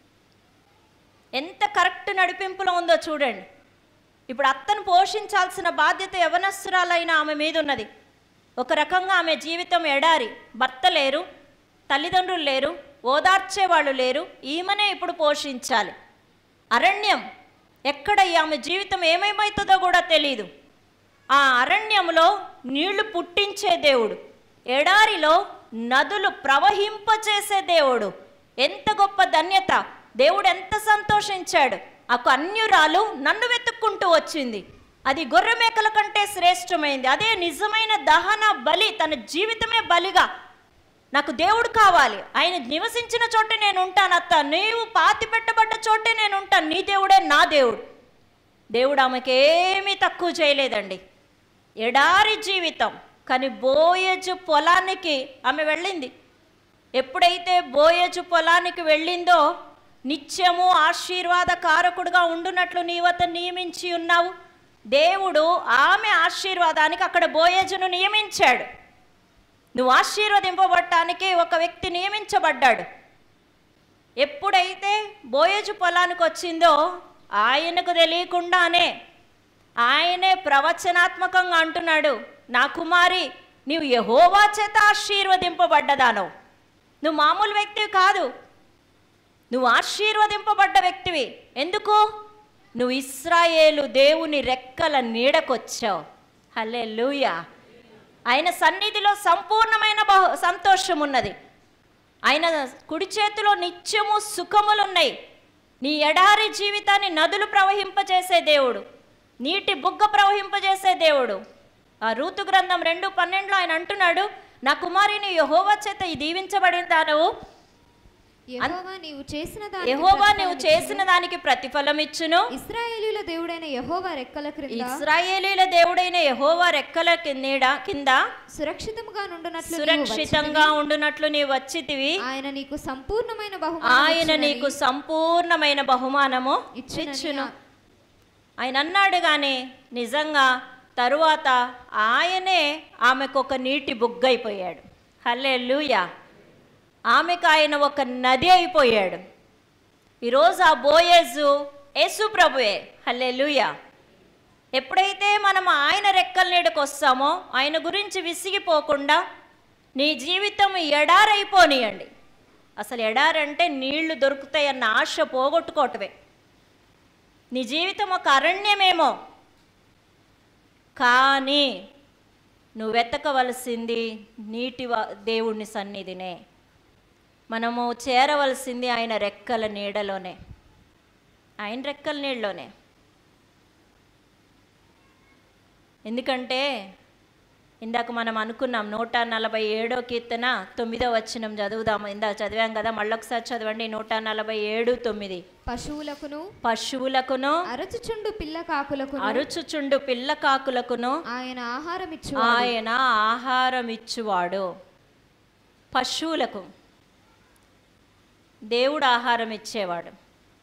ఎంత కరెక్ట్ నడిపింపులో ఉందో చూడండి ఇప్పుడు అత్తను పోషించాల్సిన బాధ్యత యవనస్తురాలైన ఆమె మీద ఉన్నది ఒక రకంగా ఆమె జీవితం ఎడారి భర్త లేరు తల్లిదండ్రులు లేరు ఓదార్చే వాళ్ళు లేరు ఈమెనే ఇప్పుడు పోషించాలి అరణ్యం ఎక్కడ ఈ ఆమె జీవితం ఏమేమవుతుందో కూడా తెలియదు ఆ అరణ్యంలో నీళ్లు పుట్టించే దేవుడు ఎడారిలో నదులు ప్రవహింపచేసే దేవుడు ఎంత గొప్ప ధన్యత దేవుడు ఎంత సంతోషించాడు ఒక అన్యురాలు నన్ను వెతుక్కుంటూ వచ్చింది అది గొర్రె మేకల కంటే శ్రేష్టమైంది అదే నిజమైన దహన బలి తన జీవితమే బలిగా నాకు దేవుడు కావాలి ఆయన నివసించిన చోటే నేను ఉంటాను అత్త నీవు పాతి పెట్టబడ్డ చోటే నేను ఉంటాను నీ దేవుడే నా దేవుడు దేవుడు ఆమెకేమీ తక్కువ చేయలేదండి ఎడారి జీవితం కానీ బోయజు పొలానికి ఆమె వెళ్ళింది ఎప్పుడైతే బోయజు పొలానికి వెళ్ళిందో నిత్యము ఆశీర్వాద కారకుడుగా ఉండునట్లు నీవు అతను నియమించి ఉన్నావు దేవుడు ఆమె ఆశీర్వాదానికి అక్కడ బోయజును నియమించాడు నువ్వు ఆశీర్వదింపబడటానికి ఒక వ్యక్తి నియమించబడ్డాడు ఎప్పుడైతే బోయజు పొలానికి వచ్చిందో ఆయనకు తెలియకుండానే ఆయనే ప్రవచనాత్మకంగా అంటున్నాడు నా కుమారి నీవు యహోవా చేత ఆశీర్వదింపబడ్డదానవు నువ్వు మామూలు వ్యక్తివి కాదు నువ్వు ఆశీర్వదింపబడ్డ వ్యక్తివి ఎందుకు నువ్వు ఇస్రాయేలు దేవుని రెక్కల నీడకొచ్చావు హలే ఆయన సన్నిధిలో సంపూర్ణమైన బహు సంతోషం ఉన్నది ఆయన కుడి చేతిలో నిత్యము సుఖములున్నాయి నీ ఎడారి జీవితాన్ని నదులు ప్రవహింపజేసే దేవుడు నీటి బుగ్గ ప్రవహింపజేసే దేవుడు ఆ రూతు గ్రంథం రెండు పన్నెండులో ఆయన అంటున్నాడు నా కుమారిని యహోవా చేత ఈ దీవించబడిందా నువ్వు యెహోవా నీవు చేసిన దానికి యహోవా నువ్వు ప్రతిఫలమిచ్చును. చేసిన దానికి ప్రతిఫలం ఇచ్చును ఇశ్రాయేలీయుల దేవుడైన యెహోవా రెక్కల క్రింద ఇస్రాయేలీల దేవుడైన యహోవా రెక్కల కింద కింద సురక్షితముగా నుండునట్లు నీవు సురక్షితంగా ఉండునట్లు నీవు వచ్చితివి వచ్చితివి. ఆయన నీకు సంపూర్ణమైన బహుమానం ఆయన ఇచ్చునని నీకు సంపూర్ణమైన బహుమానము ఇచ్చునని ఇచ్చును ఆయన అన్నాడు కానీ నిజంగా తరువాత ఆయనే ఆమెకు ఒక నీటి బుగ్గైపోయాడు హల్లే ఆమెకు ఆయన ఒక నది అయిపోయాడు ఈరోజు ఆ బోయేజు యేసు ప్రభువే హల్లే ఎప్పుడైతే మనం ఆయన రెక్కల నీడకు వస్తామో ఆయన గురించి విసిగిపోకుండా నీ జీవితం ఎడారైపోనియండి అసలు ఎడారంటే నీళ్లు దొరుకుతాయన్న ఆశ పోగొట్టుకోవటమే నీ జీవితం ఒక అరణ్యమేమో కానీ నువ్వు వెతకవలసింది నీటి వ- దేవుని సన్నిధినే మనము చేరవలసింది ఆయన రెక్కల నీడలోనే ఆయన రెక్కల నీడలోనే ఎందుకంటే ఇందాక మనం అనుకున్నాం నూట నలభై ఏడో కీర్తన తొమ్మిదో వచ్చినం చదువుదాము ఇందాక చదివాం కదా మళ్ళొకసారి చదవండి నూట నలభై ఏడు తొమ్మిది పశువులకును పశువులకును అరచుచుండు పిల్ల కాకులకును అరుచుచుండు పిల్ల కాకులకును ఆయన ఆహారం ఇచ్చు ఆయన ఆహారం ఇచ్చువాడు పశువులకు దేవుడు ఆహారం ఇచ్చేవాడు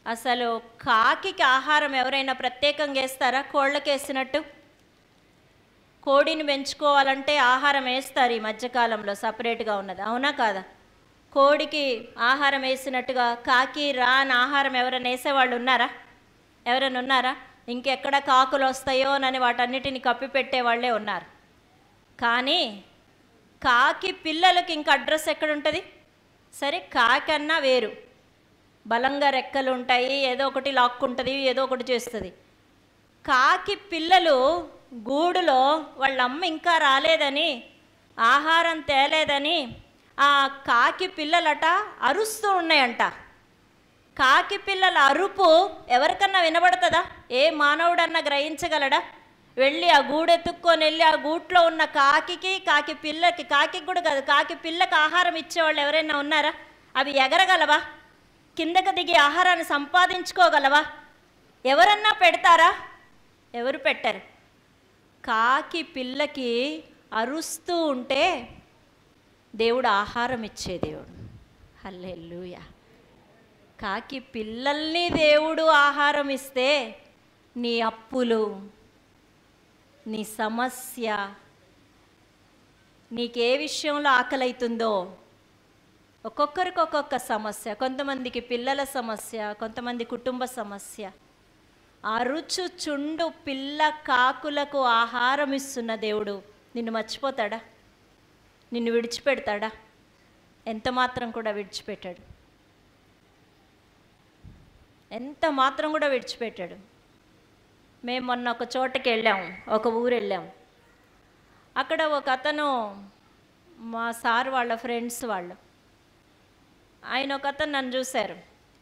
అసలు కాకికి ఆహారం ఎవరైనా ప్రత్యేకంగా వేస్తారా కోళ్ళకి వేసినట్టు కోడిని పెంచుకోవాలంటే ఆహారం వేస్తారు ఈ మధ్యకాలంలో సపరేట్గా ఉన్నది అవునా కాదా కోడికి ఆహారం వేసినట్టుగా కాకి రాన్ ఆహారం ఎవరైనా వేసేవాళ్ళు ఉన్నారా ఎవరైనా ఉన్నారా ఇంకెక్కడ కాకులు వస్తాయో అని వాటన్నిటిని కప్పిపెట్టే వాళ్ళే ఉన్నారు కానీ కాకి పిల్లలకి ఇంకా అడ్రస్ ఎక్కడ ఉంటుంది సరే కాకి అన్నా వేరు బలంగా రెక్కలు ఉంటాయి ఏదో ఒకటి లాక్కుంటుంది ఏదో ఒకటి చేస్తుంది కాకి పిల్లలు గూడులో వాళ్ళ అమ్మ ఇంకా రాలేదని ఆహారం తేలేదని ఆ కాకి పిల్లలట అరుస్తూ ఉన్నాయంట కాకి పిల్లల అరుపు ఎవరికన్నా వినబడుతుందా ఏ మానవుడన్నా గ్రహించగలడా వెళ్ళి ఆ గూడు ఎత్తుక్కొని వెళ్ళి ఆ గూట్లో ఉన్న కాకికి కాకి పిల్లకి కాకి కూడా కాదు కాకి పిల్లకి ఆహారం ఇచ్చేవాళ్ళు ఎవరైనా ఉన్నారా అవి ఎగరగలవా కిందకు దిగి ఆహారాన్ని సంపాదించుకోగలవా ఎవరన్నా పెడతారా ఎవరు పెట్టరు కాకి పిల్లకి అరుస్తూ ఉంటే దేవుడు ఆహారం ఇచ్చే దేవుడు హల్లెలూయా కాకి పిల్లల్ని దేవుడు ఆహారం ఇస్తే నీ అప్పులు నీ సమస్య నీకే విషయంలో ఆకలైతుందో ఒక్కొక్కరికి ఒక్కొక్క సమస్య కొంతమందికి పిల్లల సమస్య కొంతమంది కుటుంబ సమస్య అరుచు చుండు పిల్ల కాకులకు ఆహారం ఇస్తున్న దేవుడు నిన్ను మర్చిపోతాడా నిన్ను విడిచిపెడతాడా ఎంత మాత్రం కూడా విడిచిపెట్టాడు ఎంత మాత్రం కూడా విడిచిపెట్టాడు మేము మొన్న ఒక చోటకి వెళ్ళాము ఒక ఊరు వెళ్ళాము అక్కడ ఒక అతను మా సార్ వాళ్ళ ఫ్రెండ్స్ వాళ్ళు ఆయన ఒక అతను నన్ను చూశారు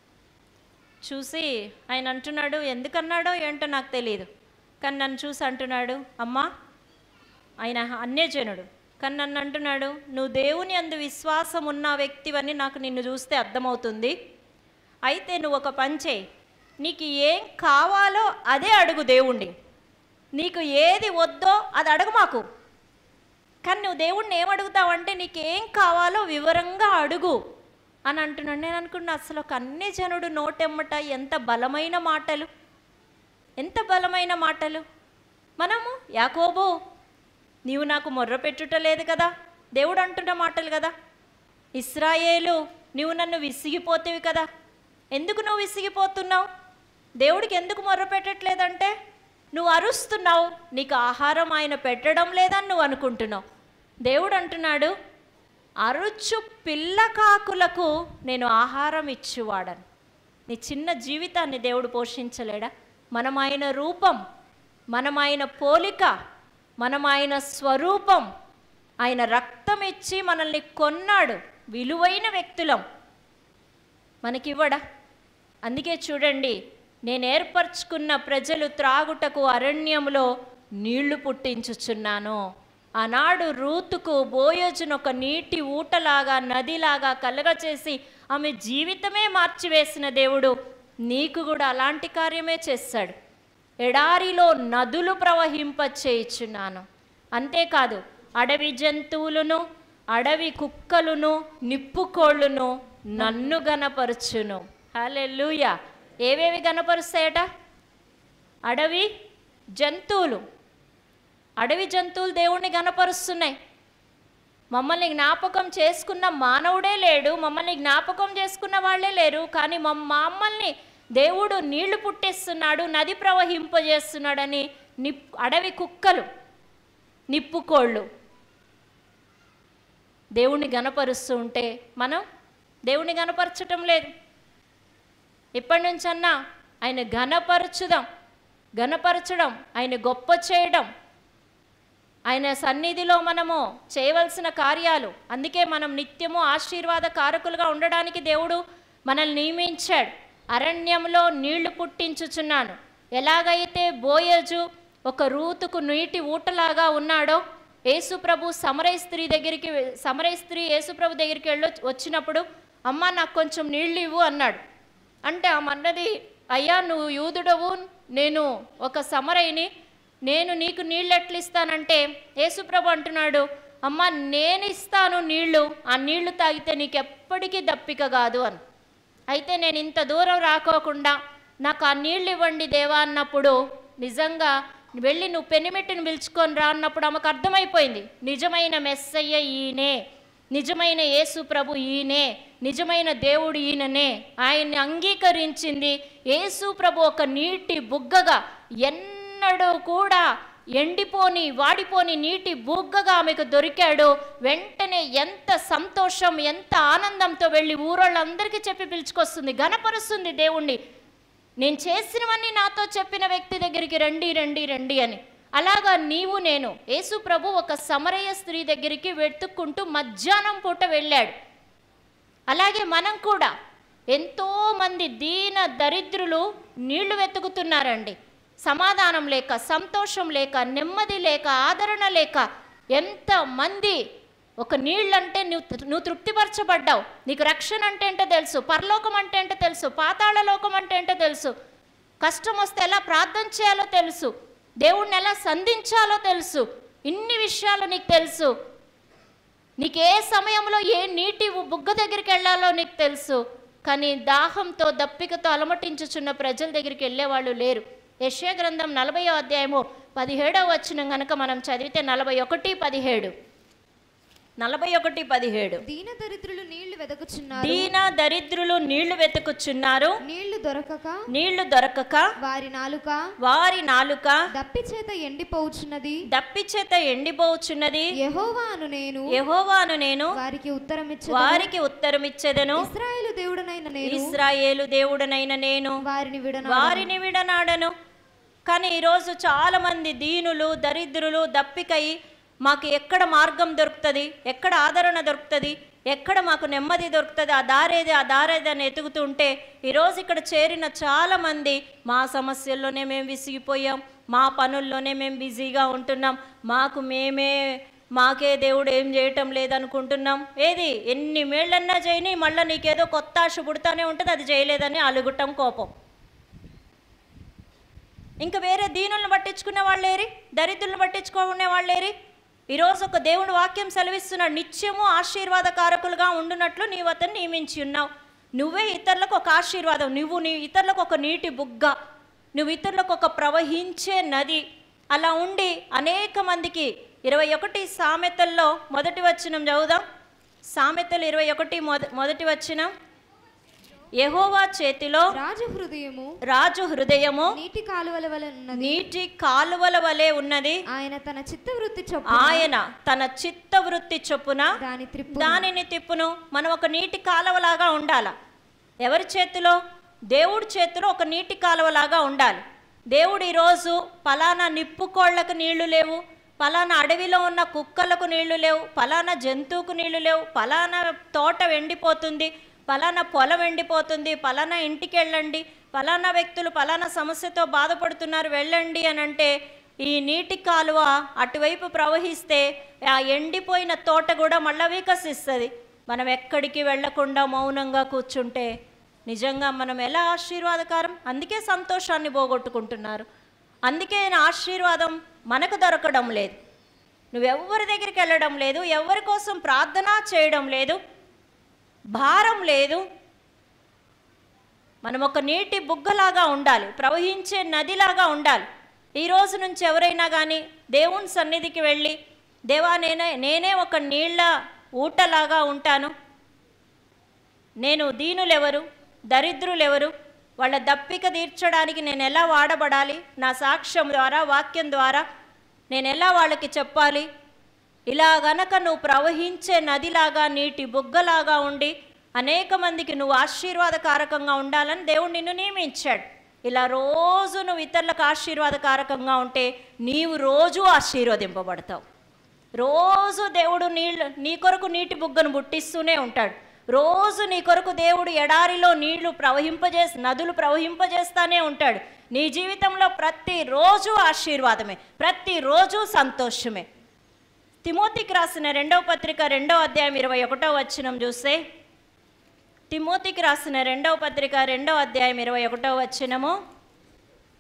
చూసి ఆయన అంటున్నాడు ఎందుకన్నాడో ఏంటో నాకు తెలియదు కానీ నన్ను చూసి అంటున్నాడు అమ్మా ఆయన అన్యజనుడు కానీ నన్ను అంటున్నాడు నువ్వు దేవుని అందు విశ్వాసం ఉన్న వ్యక్తివని నాకు నిన్ను చూస్తే అర్థమవుతుంది అయితే నువ్వు ఒక పని చేయి నీకు ఏం కావాలో అదే అడుగు దేవుణ్ణి నీకు ఏది వద్దో అది అడుగు మాకు కానీ నువ్వు దేవుణ్ణి ఏం అడుగుతావంటే నీకు ఏం కావాలో వివరంగా అడుగు అని అంటున్నాడు నేను అనుకున్నా అసలు ఒక అన్ని జనుడు నోటెమ్మట ఎంత బలమైన మాటలు ఎంత బలమైన మాటలు మనము యాకోబు నీవు నాకు మొర్ర పెట్టుట లేదు కదా దేవుడు అంటున్న మాటలు కదా ఇస్రాయేలు నువ్వు నన్ను విసిగిపోతేవి కదా ఎందుకు నువ్వు విసిగిపోతున్నావు దేవుడికి ఎందుకు మొర్ర పెట్టట్లేదంటే నువ్వు అరుస్తున్నావు నీకు ఆహారం ఆయన పెట్టడం లేదని నువ్వు అనుకుంటున్నావు దేవుడు అంటున్నాడు అరుచు పిల్ల కాకులకు నేను ఆహారం ఇచ్చువాడను నీ చిన్న జీవితాన్ని దేవుడు పోషించలేడా మనం ఆయన రూపం మనం ఆయన పోలిక మనం ఆయన స్వరూపం ఆయన రక్తం ఇచ్చి మనల్ని కొన్నాడు విలువైన వ్యక్తులం మనకివ్వడా అందుకే చూడండి నేను ఏర్పరచుకున్న ప్రజలు త్రాగుటకు అరణ్యములో నీళ్లు పుట్టించుచున్నాను ఆనాడు రూతుకు బోయోజును ఒక నీటి ఊటలాగా నదిలాగా కలగచేసి ఆమె జీవితమే మార్చివేసిన దేవుడు నీకు కూడా అలాంటి కార్యమే చేస్తాడు ఎడారిలో నదులు ప్రవహింప చేయుచున్నాను అంతేకాదు అడవి జంతువులను అడవి కుక్కలును నిప్పుకోళ్ళును నన్ను గనపరచును హల్లెలూయా ఏవేవి గనపరుస్తాయట అడవి జంతువులు అడవి జంతువులు దేవుణ్ణి గనపరుస్తున్నాయి మమ్మల్ని జ్ఞాపకం చేసుకున్న మానవుడే లేడు మమ్మల్ని జ్ఞాపకం చేసుకున్న వాళ్ళే లేరు కానీ మా మమ్మల్ని దేవుడు నీళ్లు పుట్టిస్తున్నాడు నది ప్రవహింపజేస్తున్నాడని నిప్ అడవి కుక్కలు నిప్పుకోళ్ళు దేవుణ్ణి గనపరుస్తూ ఉంటే మనం దేవుణ్ణి గనపరచటం లేదు ఇప్పటి నుంచన్నా ఆయన ఘనపరచుదాం ఘనపరచడం ఆయన గొప్ప చేయడం ఆయన సన్నిధిలో మనము చేయవలసిన కార్యాలు అందుకే మనం నిత్యము ఆశీర్వాద కారకులుగా ఉండడానికి దేవుడు మనల్ని నియమించాడు అరణ్యంలో నీళ్లు పుట్టించుచున్నాను ఎలాగైతే బోయజు ఒక రూతుకు నీటి ఊటలాగా ఉన్నాడో యేసుప్రభు సమరయ స్త్రీ దగ్గరికి వె- సమరయ స్త్రీ యేసుప్రభు దగ్గరికి వెళ్ళి వచ్చినప్పుడు అమ్మ నాకు కొంచెం నీళ్ళు ఇవ్వు అన్నాడు అంటే ఆమె అన్నది అయ్యా నువ్వు యూదుడవు నేను ఒక సమరయిని నేను నీకు నీళ్ళు ఎట్లా ఇస్తానంటే యేసుప్రభు అంటున్నాడు అమ్మ నేను ఇస్తాను నీళ్లు ఆ నీళ్లు తాగితే నీకు ఎప్పటికీ దప్పిక కాదు అని అయితే నేను ఇంత దూరం రాకోకుండా నాకు ఆ నీళ్ళు ఇవ్వండి దేవా అన్నప్పుడు నిజంగా వెళ్ళి నువ్వు పెనిమిటిని పిలుచుకొని రా అన్నప్పుడు ఆమెకు అర్థమైపోయింది నిజమైన మెస్సయ్య ఈయనే నిజమైన యేసు ప్రభు ఈయనే నిజమైన దేవుడు ఈయననే ఆయన్ని అంగీకరించింది యేసు ప్రభు ఒక నీటి బుగ్గగా ఎన్నడూ కూడా ఎండిపోని వాడిపోని నీటి బుగ్గగా ఆమెకు దొరికాడు వెంటనే ఎంత సంతోషం ఎంత ఆనందంతో వెళ్ళి ఊరోళ్ళందరికీ చెప్పి పిలుచుకొస్తుంది గనపరుస్తుంది దేవుణ్ణి నేను చేసినవన్నీ నాతో చెప్పిన వ్యక్తి దగ్గరికి రండి రండి రండి అని అలాగా నీవు నేను యేసు ప్రభు ఒక సమరయ స్త్రీ దగ్గరికి వెతుక్కుంటూ మధ్యాహ్నం పూట వెళ్ళాడు అలాగే మనం కూడా ఎంతో మంది దీన దరిద్రులు నీళ్లు వెతుకుతున్నారండి సమాధానం లేక సంతోషం లేక నెమ్మది లేక ఆదరణ లేక ఎంత మంది ఒక నీళ్ళంటే నువ్వు నువ్వు తృప్తిపరచబడ్డావు నీకు రక్షణ అంటే ఏంటో తెలుసు పరలోకం అంటే ఏంటో తెలుసు పాతాళ లోకం అంటే ఏంటో తెలుసు కష్టం వస్తే ఎలా ప్రార్థన చేయాలో తెలుసు దేవుణ్ణి ఎలా సంధించాలో తెలుసు ఇన్ని విషయాలు నీకు తెలుసు నీకు ఏ సమయంలో ఏ నీటి బుగ్గ దగ్గరికి వెళ్ళాలో నీకు తెలుసు కానీ దాహంతో దప్పికతో అలమటించుచున్న ప్రజల దగ్గరికి వెళ్ళేవాళ్ళు లేరు యశ్య గ్రంథం నలభై అధ్యాయము పదిహేడవ వచ్చిన గనక మనం చదివితే నలభై ఒకటి పదిహేడు నలభై ఒకటి పదిహేడు దీన దరిద్రులు నీళ్లు వెదకుచున్నారు దీన దరిద్రులు నీళ్లు వెతుకుచున్నారు నీళ్లు దొరకక నీళ్లు దొరకక వారి నాలుక వారి నాలుక దప్పి చేత ఎండిపోవుచున్నది దప్పి చేత ఎండిపోచున్నది యెహోవా అను నేను యెహోవాను నేను వారికి ఉత్తరమిచ్చ వారికి ఉత్తరమిచ్చెదను ఇస్రాయేలు దేవుడనైన నేను ఇస్రాయేలు దేవుడనైన నేను వారిని విడన వారిని విడనాడను కానీ ఈరోజు చాలామంది దీనులు దరిద్రులు దప్పికై మాకు ఎక్కడ మార్గం దొరుకుతుంది ఎక్కడ ఆదరణ దొరుకుతుంది ఎక్కడ మాకు నెమ్మది దొరుకుతుంది ఆ దారేది ఆ దారేది అని ఎతుకుతుంటే ఈరోజు ఇక్కడ చేరిన చాలామంది మా సమస్యల్లోనే మేము విసిగిపోయాం మా పనుల్లోనే మేము బిజీగా ఉంటున్నాం మాకు మేమే మాకే దేవుడు ఏం చేయటం లేదనుకుంటున్నాం ఏది ఎన్ని మేళ్ళన్నా చేయని మళ్ళీ నీకేదో కొత్త ఆశ పుడతానే ఉంటుంది అది చేయలేదని అలుగుటం కోపం ఇంకా వేరే దీనులను పట్టించుకునే వాళ్ళేరి దరిద్రులను పట్టించుకునే వాళ్ళేరి ఈరోజు ఒక దేవుడు వాక్యం సెలవిస్తున్నాడు నిత్యము ఆశీర్వాదకారకులుగా ఉండునట్లు నీవు అతన్ని నియమించి ఉన్నావు నువ్వే ఇతరులకు ఒక ఆశీర్వాదం నువ్వు నీ ఇతరులకు ఒక నీటి బుగ్గ నువ్వు ఇతరులకు ఒక ప్రవహించే నది అలా ఉండి అనేక మందికి ఇరవై ఒకటి సామెతల్లో మొదటి వచనం చదువుదాం సామెతలు ఇరవై ఒకటి మొద మొదటి వచనం యెహోవా చేతిలో రాజు హృదయము రాజు హృదయము నీటి కాలువల వలె ఉన్నది నీటి కాలువల వలె ఉన్నది ఆయన తన చిత్తవృత్తి చొప్పు ఆయన తన చిత్త వృత్తి చొప్పున దాని త్రిప్పు దానిని తిప్పును మనం ఒక నీటి కాలువలాగా ఉండాల ఎవరి చేతిలో దేవుడి చేతిలో ఒక నీటి కాలువలాగా ఉండాలి దేవుడు ఈరోజు పలానా నిప్పుకోళ్లకు నీళ్లు లేవు పలానా అడవిలో ఉన్న కుక్కలకు నీళ్లు లేవు పలానా జంతువుకు నీళ్లు లేవు పలానా తోట ఎండిపోతుంది పలానా పొలం ఎండిపోతుంది పలానా ఇంటికి వెళ్ళండి పలానా వ్యక్తులు పలానా సమస్యతో బాధపడుతున్నారు వెళ్ళండి అని అంటే ఈ నీటి కాలువ అటువైపు ప్రవహిస్తే ఆ ఎండిపోయిన తోట కూడా మళ్ళీ వికసిస్తుంది మనం ఎక్కడికి వెళ్లకుండా మౌనంగా కూర్చుంటే నిజంగా మనం ఎలా ఆశీర్వాదకారం అందుకే సంతోషాన్ని పోగొట్టుకుంటున్నారు అందుకే ఆయన ఆశీర్వాదం మనకు దొరకడం లేదు నువ్వెవ్వరి దగ్గరికి వెళ్ళడం లేదు ఎవరి కోసం ప్రార్థన చేయడం లేదు భారం లేదు మనం ఒక నీటి బుగ్గలాగా ఉండాలి ప్రవహించే నదిలాగా ఉండాలి ఈ రోజు నుంచి ఎవరైనా కానీ దేవుని సన్నిధికి వెళ్ళి దేవా నేనే నేనే ఒక నీళ్ళ ఊటలాగా ఉంటాను నేను దీనులెవరు దరిద్రులెవరు వాళ్ళ దప్పిక తీర్చడానికి నేను ఎలా వాడబడాలి నా సాక్ష్యం ద్వారా వాక్యం ద్వారా నేను ఎలా వాళ్ళకి చెప్పాలి ఇలా గనక నువ్వు ప్రవహించే నదిలాగా నీటి బుగ్గలాగా ఉండి అనేక మందికి నువ్వు ఆశీర్వాదకారకంగా ఉండాలని దేవుడు నిన్ను నియమించాడు ఇలా రోజు నువ్వు ఇతరులకు ఆశీర్వాదకారకంగా ఉంటే నీవు రోజు ఆశీర్వదింపబడతావు రోజు దేవుడు నీళ్ళు నీ కొరకు నీటి బుగ్గను పుట్టిస్తూనే ఉంటాడు రోజు నీ కొరకు దేవుడు ఎడారిలో నీళ్లు ప్రవహింపజేసి నదులు ప్రవహింపజేస్తానే ఉంటాడు నీ జీవితంలో ప్రతిరోజు ఆశీర్వాదమే ప్రతిరోజు సంతోషమే తిమోతికి రాసిన రెండవ పత్రిక రెండవ అధ్యాయం ఇరవై ఒకటో వచనం చూస్తే తిమోతికి రాసిన రెండవ పత్రిక రెండవ అధ్యాయం ఇరవై ఒకటో వచనము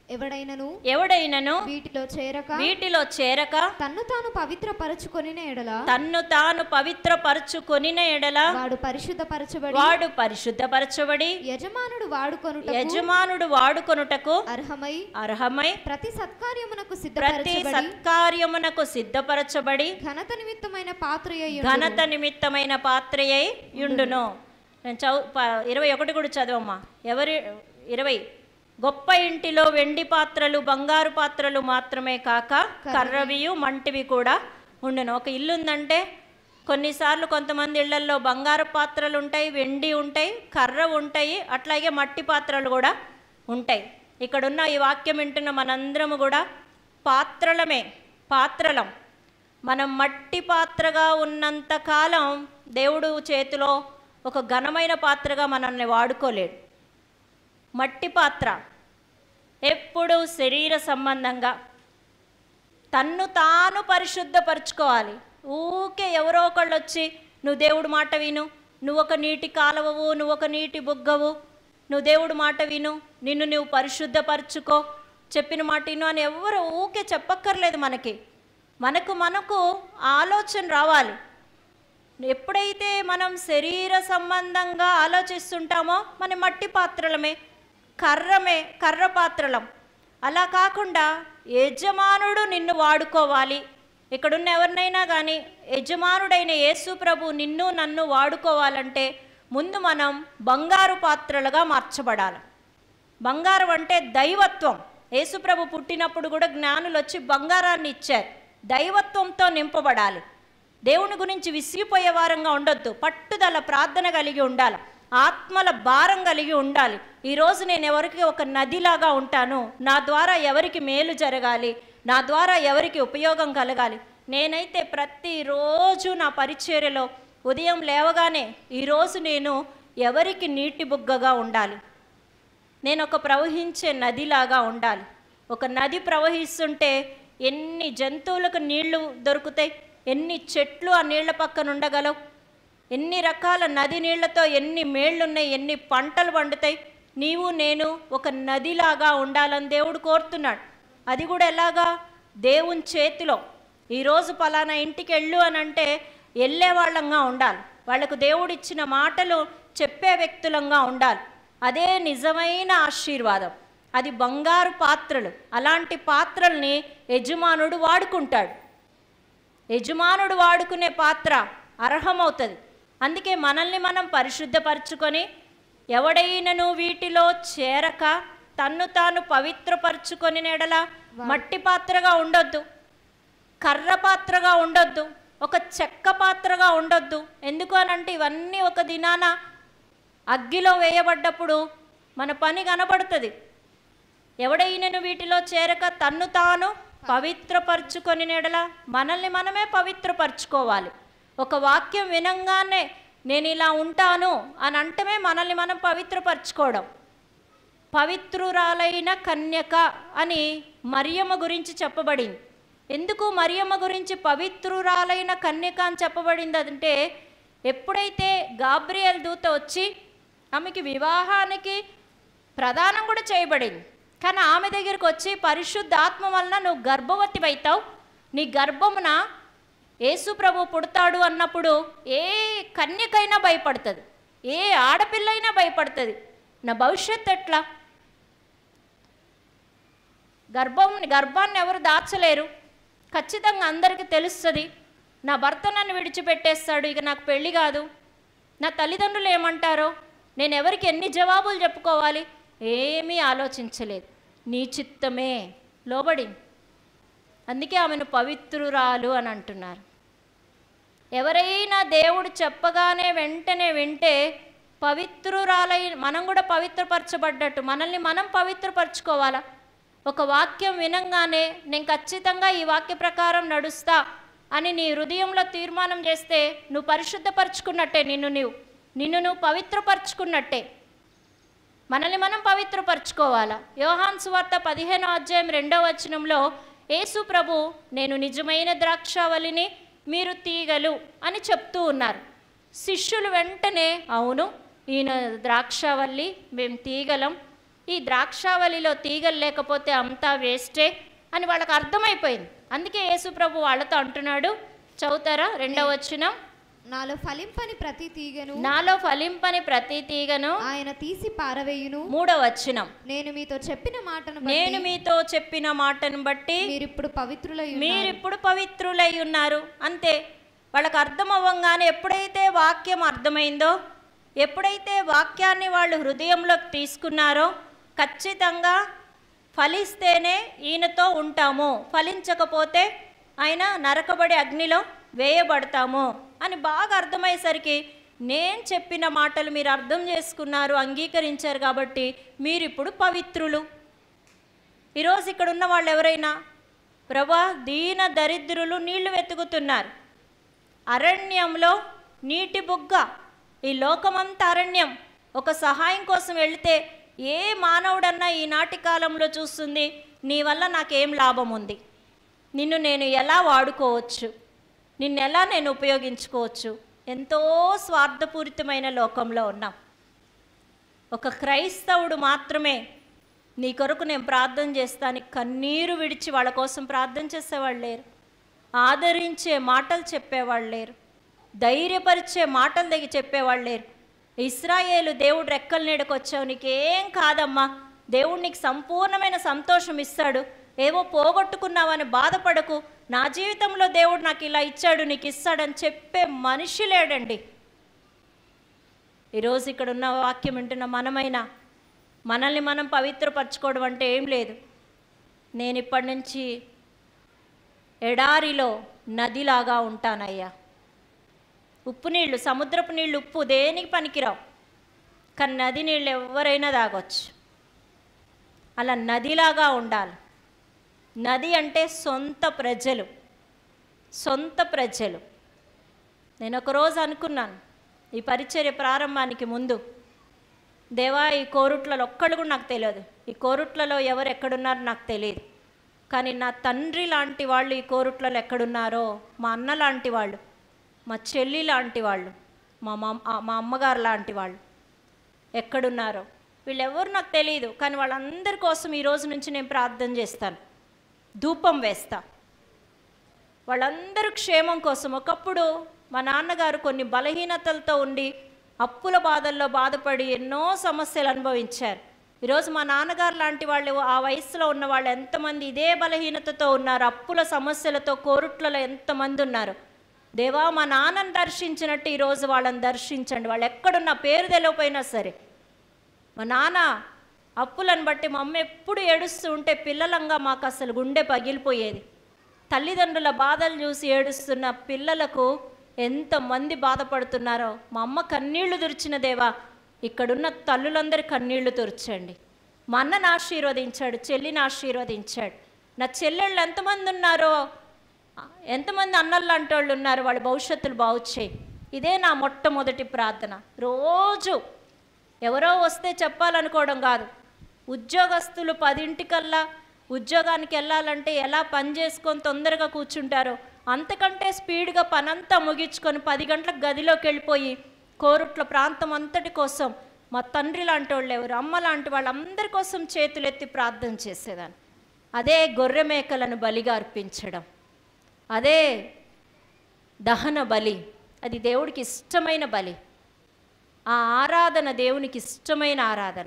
ఎవడైనను ఎవడైనను వీటిలో చేరక వీటిలో చేరక తన్ను తాను పవిత్రపరచుకొని ఎడల తన్ను తాను పవిత్రపరచుకొనిన ఎడల వాడు పరిశుద్ధపరచబడి వాడు పరిశుద్ధపరచబడి యజమానుడు వాడుకొనుట యజమానుడు వాడుకొనుటకు అర్హమై అర్హమై ప్రతి సత్కార్యమునకు ప్రతి సిద్ధపరచబడి సత్కార్యమునకు సిద్ధపరచబడి ఘనత నిమిత్తమైన పాత్ర ఘనత నిమిత్తమైన పాత్రయై యుండును నేను చదువు ప- ఇరవై ఒకటి కూడా చదవమ్మా ఎవరి ఇరవై గొప్ప ఇంటిలో వెండి పాత్రలు బంగారు పాత్రలు మాత్రమే కాక కర్రవియు మంటివి కూడా ఉండును ఒక ఇల్లు ఉందంటే కొన్నిసార్లు కొంతమంది ఇళ్లల్లో బంగారు పాత్రలు ఉంటాయి వెండి ఉంటాయి కర్ర ఉంటాయి అట్లాగే మట్టి పాత్రలు కూడా ఉంటాయి ఇక్కడున్న ఈ వాక్యం వింటున్న మనందరము కూడా పాత్రలమే పాత్రలం మనం మట్టి పాత్రగా ఉన్నంత కాలం దేవుడు చేతిలో ఒక ఘనమైన పాత్రగా మనల్ని వాడుకోలేడు మట్టి పాత్ర ఎప్పుడు శరీర సంబంధంగా తన్ను తాను పరిశుద్ధపరచుకోవాలి ఊకే ఎవరో ఒకళ్ళు వచ్చి నువ్వు దేవుడు మాట విను నువ్వు ఒక నీటి కాలవవు నువ్వు ఒక నీటి బుగ్గవు నువ్వు దేవుడు మాట విను నిన్ను నువ్వు పరిశుద్ధపరచుకో చెప్పిన మాట విను అని ఎవరు ఊకే చెప్పక్కర్లేదు మనకి మనకు మనకు ఆలోచన రావాలి ఎప్పుడైతే మనం శరీర సంబంధంగా ఆలోచిస్తుంటామో మన మట్టి పాత్రలమే కర్రమే కర్ర పాత్రలం అలా కాకుండా యజమానుడు నిన్ను వాడుకోవాలి ఇక్కడున్న ఎవరినైనా కానీ యజమానుడైన యేసు ప్రభు నిన్ను నన్ను వాడుకోవాలంటే ముందు మనం బంగారు పాత్రలుగా మార్చబడాలి బంగారం అంటే దైవత్వం యేసుప్రభు పుట్టినప్పుడు కూడా జ్ఞానులు వచ్చి బంగారాన్ని ఇచ్చారు దైవత్వంతో నింపబడాలి దేవుని గురించి విసిగిపోయే వారంగా ఉండొద్దు పట్టుదల ప్రార్థన కలిగి ఉండాలి ఆత్మల భారం కలిగి ఉండాలి ఈరోజు నేను ఎవరికి ఒక నదిలాగా ఉంటాను నా ద్వారా ఎవరికి మేలు జరగాలి నా ద్వారా ఎవరికి ఉపయోగం కలగాలి నేనైతే ప్రతిరోజు నా పరిచర్యలో ఉదయం లేవగానే ఈరోజు నేను ఎవరికి నీటి బుగ్గగా ఉండాలి నేను ఒక ప్రవహించే నదిలాగా ఉండాలి ఒక నది ప్రవహిస్తుంటే ఎన్ని జంతువులకు నీళ్లు దొరుకుతాయి ఎన్ని చెట్లు ఆ నీళ్ల పక్కన ఉండగలవు ఎన్ని రకాల నది నీళ్లతో ఎన్ని మేళ్ళున్నాయి ఎన్ని పంటలు పండుతాయి నీవు నేను ఒక నదిలాగా ఉండాలని దేవుడు కోరుతున్నాడు అది కూడా ఎలాగా దేవుని చేతిలో ఈరోజు పలానా ఇంటికి వెళ్ళు అని అంటే వెళ్ళే వాళ్ళంగా ఉండాలి వాళ్ళకు దేవుడు ఇచ్చిన మాటలు చెప్పే వ్యక్తులంగా ఉండాలి అదే నిజమైన ఆశీర్వాదం అది బంగారు పాత్రలు అలాంటి పాత్రల్ని యజమానుడు వాడుకుంటాడు యజమానుడు వాడుకునే పాత్ర అర్హమవుతుంది అందుకే మనల్ని మనం పరిశుద్ధపరచుకొని ఎవడైనను వీటిలో చేరక తన్ను తాను పవిత్రపరచుకొని నెడల మట్టి పాత్రగా ఉండొద్దు కర్ర పాత్రగా ఉండొద్దు ఒక చెక్క పాత్రగా ఉండొద్దు ఎందుకు అనంటే ఇవన్నీ ఒక దినాన అగ్గిలో వేయబడ్డప్పుడు మన పని కనబడుతుంది ఎవడైనను వీటిలో చేరక తన్ను తాను పవిత్రపరచుకొని నెడల మనల్ని మనమే పవిత్రపరచుకోవాలి ఒక వాక్యం వినంగానే నేను ఇలా ఉంటాను అని అంటమే మనల్ని మనం పవిత్రపరచుకోవడం పవిత్రురాలైన కన్యక అని మరియమ్మ గురించి చెప్పబడింది ఎందుకు మరియమ్మ గురించి పవిత్రురాలైన కన్యక అని చెప్పబడింది అంటే ఎప్పుడైతే గాబ్రియల్ దూత వచ్చి ఆమెకి వివాహానికి ప్రదానం కూడా చేయబడింది కానీ ఆమె దగ్గరికి వచ్చి పరిశుద్ధ ఆత్మ వలన నువ్వు గర్భవతి అవుతావు నీ గర్భమున యేసు ప్రభు పుడతాడు అన్నప్పుడు ఏ కన్యకైనా భయపడుతుంది ఏ ఆడపిల్లైనా భయపడుతుంది నా భవిష్యత్తు ఎట్లా గర్భం గర్భాన్ని ఎవరు దాచలేరు ఖచ్చితంగా అందరికీ తెలుస్తుంది నా భర్త నన్ను విడిచిపెట్టేస్తాడు ఇక నాకు పెళ్ళి కాదు నా తల్లిదండ్రులు ఏమంటారో నేను ఎవరికి ఎన్ని జవాబులు చెప్పుకోవాలి ఏమీ ఆలోచించలేదు నీ చిత్తమే లోబడింది అందుకే ఆమెను పవిత్రురాలు అని అంటున్నారు ఎవరైనా దేవుడు చెప్పగానే వెంటనే వింటే పవిత్రురాలై మనం కూడా పవిత్రపరచబడ్డట్టు మనల్ని మనం పవిత్రపరచుకోవాలా ఒక వాక్యం వినంగానే నేను ఖచ్చితంగా ఈ వాక్య ప్రకారం నడుస్తా అని నీ హృదయంలో తీర్మానం చేస్తే నువ్వు పరిశుద్ధపరచుకున్నట్టే నిన్ను నువ్వు నిన్ను నువ్వు పవిత్రపరచుకున్నట్టే మనల్ని మనం పవిత్రపరచుకోవాలా యోహాన్ సువార్త పదిహేనో అధ్యాయం రెండవ వచనంలో యేసు ప్రభు నేను నిజమైన ద్రాక్షావళిని మీరు తీగలు అని చెప్తూ ఉన్నారు శిష్యులు వెంటనే అవును ఈయన ద్రాక్షావల్లి మేము తీగలం ఈ ద్రాక్షావళిలో తీగలు లేకపోతే అంతా వేస్టే అని వాళ్ళకి అర్థమైపోయింది అందుకే యేసు ప్రభు వాళ్ళతో అంటున్నాడు చదువుతారా రెండవ వచనం నాలో ఫలింపని ప్రతి తీగను నాలో ఫలింపని ప్రతి తీగను ఆయన తీసి పారవేయును మూడవ వచనం నేను మీతో చెప్పిన మాటను నేను బట్టి మీతో చెప్పిన మాటను బట్టి మీరిప్పుడు పవిత్రులై ఉన్నారు. మీరిప్పుడు పవిత్రులై ఉన్నారు అంతే వాళ్ళకి అర్థం అవ్వంగానే ఎప్పుడైతే వాక్యం అర్థమైందో ఎప్పుడైతే వాక్యాన్ని వాళ్ళు హృదయంలోకి తీసుకున్నారో ఖచ్చితంగా ఫలిస్తేనే ఈయనతో ఉంటాము ఫలించకపోతే ఆయన నరకబడి అగ్నిలో వేయబడతాము అని బాగా అర్థమయ్యేసరికి నేను చెప్పిన మాటలు మీరు అర్థం చేసుకున్నారు అంగీకరించారు కాబట్టి మీరిప్పుడు పవిత్రులు ఈరోజు ఇక్కడ ఉన్న వాళ్ళు ఎవరైనా ప్రభా దీన దరిద్రులు నీళ్లు వెతుకుతున్నారు అరణ్యంలో నీటి బుగ్గ ఈ లోకమంతా అరణ్యం ఒక సహాయం కోసం వెళితే ఏ మానవుడన్నా ఈనాటి కాలంలో చూస్తుంది నీ వల్ల నాకేం లాభం ఉంది నిన్ను నేను ఎలా వాడుకోవచ్చు నిన్ను ఎలా నేను ఉపయోగించుకోవచ్చు ఎంతో స్వార్థపూరితమైన లోకంలో ఉన్నాం ఒక క్రైస్తవుడు మాత్రమే నీ కొరకు నేను ప్రార్థన చేస్తాను కన్నీరు విడిచి వాళ్ళ కోసం ప్రార్థన చేసేవాళ్ళు లేరు ఆదరించే మాటలు చెప్పేవాళ్ళు లేరు ధైర్యపరిచే మాటలు దగ్గర చెప్పేవాళ్ళు లేరు ఇస్రాయేలు దేవుడు రెక్కల నీడకు వచ్చావు నీకేం కాదమ్మా దేవుడు నీకు సంపూర్ణమైన సంతోషం ఇస్తాడు ఏవో పోగొట్టుకున్నావని బాధపడకు నా జీవితంలో దేవుడు నాకు ఇలా ఇచ్చాడు నీకు ఇస్తాడని చెప్పే మనిషి లేడండి ఈరోజు ఇక్కడ ఉన్న వాక్యం వింటున్న మనమైనా మనల్ని మనం పవిత్రపరచుకోవడం అంటే ఏం లేదు నేను ఇప్పటి నుంచి ఎడారిలో నదిలాగా ఉంటానయ్యా ఉప్పు నీళ్ళు సముద్రపు నీళ్ళు ఉప్పు దేనికి పనికిరావు కానీ నది నీళ్ళు ఎవరైనా తాగొచ్చు అలా నదిలాగా ఉండాలి నది అంటే సొంత ప్రజలు సొంత ప్రజలు నేను ఒకరోజు అనుకున్నాను ఈ పరిచర్య ప్రారంభానికి ముందు దేవా ఈ కోరుట్లలో ఒక్కడు కూడా నాకు తెలియదు ఈ కోరుట్లలో ఎవరు ఎక్కడున్నారో నాకు తెలియదు కానీ నా తండ్రి లాంటి వాళ్ళు ఈ కోరుట్లలో ఎక్కడున్నారో మా అన్న లాంటి వాళ్ళు మా చెల్లి లాంటి వాళ్ళు మా మమ్ ఆ, మా అమ్మగారు లాంటి వాళ్ళు ఎక్కడున్నారో వీళ్ళెవరు నాకు తెలియదు కానీ వాళ్ళందరి కోసం ఈ రోజు నుంచి నేను ప్రార్థన చేస్తాను ధూపం వేస్తా వాళ్ళందరూ క్షేమం కోసం ఒకప్పుడు మా నాన్నగారు కొన్ని బలహీనతలతో ఉండి అప్పుల బాధల్లో బాధపడి ఎన్నో సమస్యలు అనుభవించారు ఈరోజు మా నాన్నగారు లాంటి వాళ్ళు ఆ వయసులో ఉన్న వాళ్ళు ఎంతమంది ఇదే బలహీనతతో ఉన్నారు అప్పుల సమస్యలతో కోరుట్లలో ఎంతమంది ఉన్నారు దేవా మా నాన్నని దర్శించినట్టు ఈరోజు వాళ్ళని దర్శించండి వాళ్ళు ఎక్కడున్న పేరు తెలియపోయినా సరే మా నాన్న అప్పులను బట్టి మా అమ్మ ఎప్పుడు ఏడుస్తూ ఉంటే పిల్లలంగా మాకు అసలు గుండె పగిలిపోయేది తల్లిదండ్రుల బాధలు చూసి ఏడుస్తున్న పిల్లలకు ఎంతమంది బాధపడుతున్నారో మా అమ్మ కన్నీళ్లు తుడిచిన దేవా ఇక్కడున్న తల్లులందరి కన్నీళ్లు తుర్చండి మా అన్నను ఆశీర్వదించాడు చెల్లిని ఆశీర్వదించాడు నా చెల్లెళ్ళు ఎంతమంది ఉన్నారో ఎంతమంది అన్నలు లాంటి వాళ్ళు ఉన్నారు వాళ్ళ భవిష్యత్తులు బాగు చేయి ఇదే నా మొట్టమొదటి ప్రార్థన రోజు ఎవరో వస్తే చెప్పాలనుకోవడం కాదు ఉద్యోగస్తులు పదింటికల్లా ఉద్యోగానికి వెళ్ళాలంటే ఎలా పని చేసుకొని తొందరగా కూర్చుంటారో అంతకంటే స్పీడ్గా పనంతా ముగించుకొని పది గంటలకు గదిలోకి వెళ్ళిపోయి కోరుట్ల ప్రాంతం అంతటి కోసం మా తండ్రి లాంటి వాళ్ళు ఎవరు అమ్మ లాంటి వాళ్ళందరి కోసం చేతులెత్తి ప్రార్థన చేసేదాన్ని అదే గొర్రె మేకలను బలిగా అర్పించడం అదే దహన బలి అది దేవుడికి ఇష్టమైన బలి ఆ ఆరాధన దేవునికి ఇష్టమైన ఆరాధన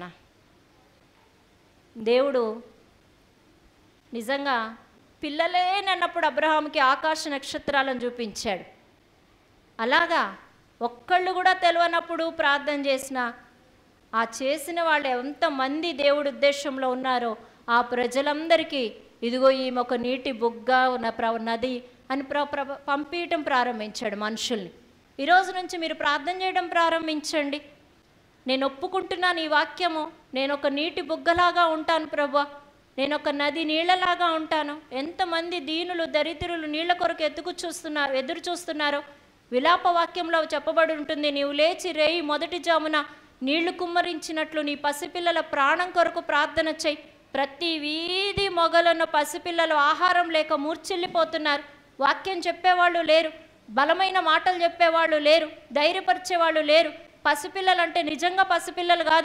దేవుడు నిజంగా పిల్లలేనన్నప్పుడు అబ్రహాంకి ఆకాశ నక్షత్రాలను చూపించాడు అలాగా ఒక్కళ్ళు కూడా తెలియనప్పుడు ప్రార్థన చేసిన ఆ చేసిన వాళ్ళు ఎంతమంది దేవుడి ఉద్దేశంలో ఉన్నారో ఆ ప్రజలందరికీ ఇదిగో ఈమె ఒక నీటి బుగ్గ ఉన్న ప్ర నది అని ప్ర ప్ర పంపించటం ప్రారంభించాడు మనుషుల్ని ఈరోజు నుంచి మీరు ప్రార్థన చేయడం ప్రారంభించండి నేను ఒప్పుకుంటున్నాను ఈ వాక్యము నేను ఒక నీటి బుగ్గలాగా ఉంటాను ప్రభా నేను ఒక నది నీళ్ళలాగా ఉంటాను ఎంతమంది దీనులు దరిద్రులు నీళ్ళ కొరకు ఎత్తుకు చూస్తున్నారు ఎదురు చూస్తున్నారో విలాప వాక్యంలో చెప్పబడి ఉంటుంది నీవు లేచి రేయి మొదటి జామున నీళ్లు కుమ్మరించినట్లు నీ పసిపిల్లల ప్రాణం కొరకు ప్రార్థన చెయ్యి ప్రతి వీధి మొగలను పసిపిల్లలు ఆహారం లేక మూర్చెల్లిపోతున్నారు వాక్యం చెప్పేవాళ్ళు లేరు బలమైన మాటలు చెప్పేవాళ్ళు లేరు ధైర్యపరిచేవాళ్ళు లేరు పసిపిల్లలు అంటే నిజంగా పసిపిల్లలు కాదు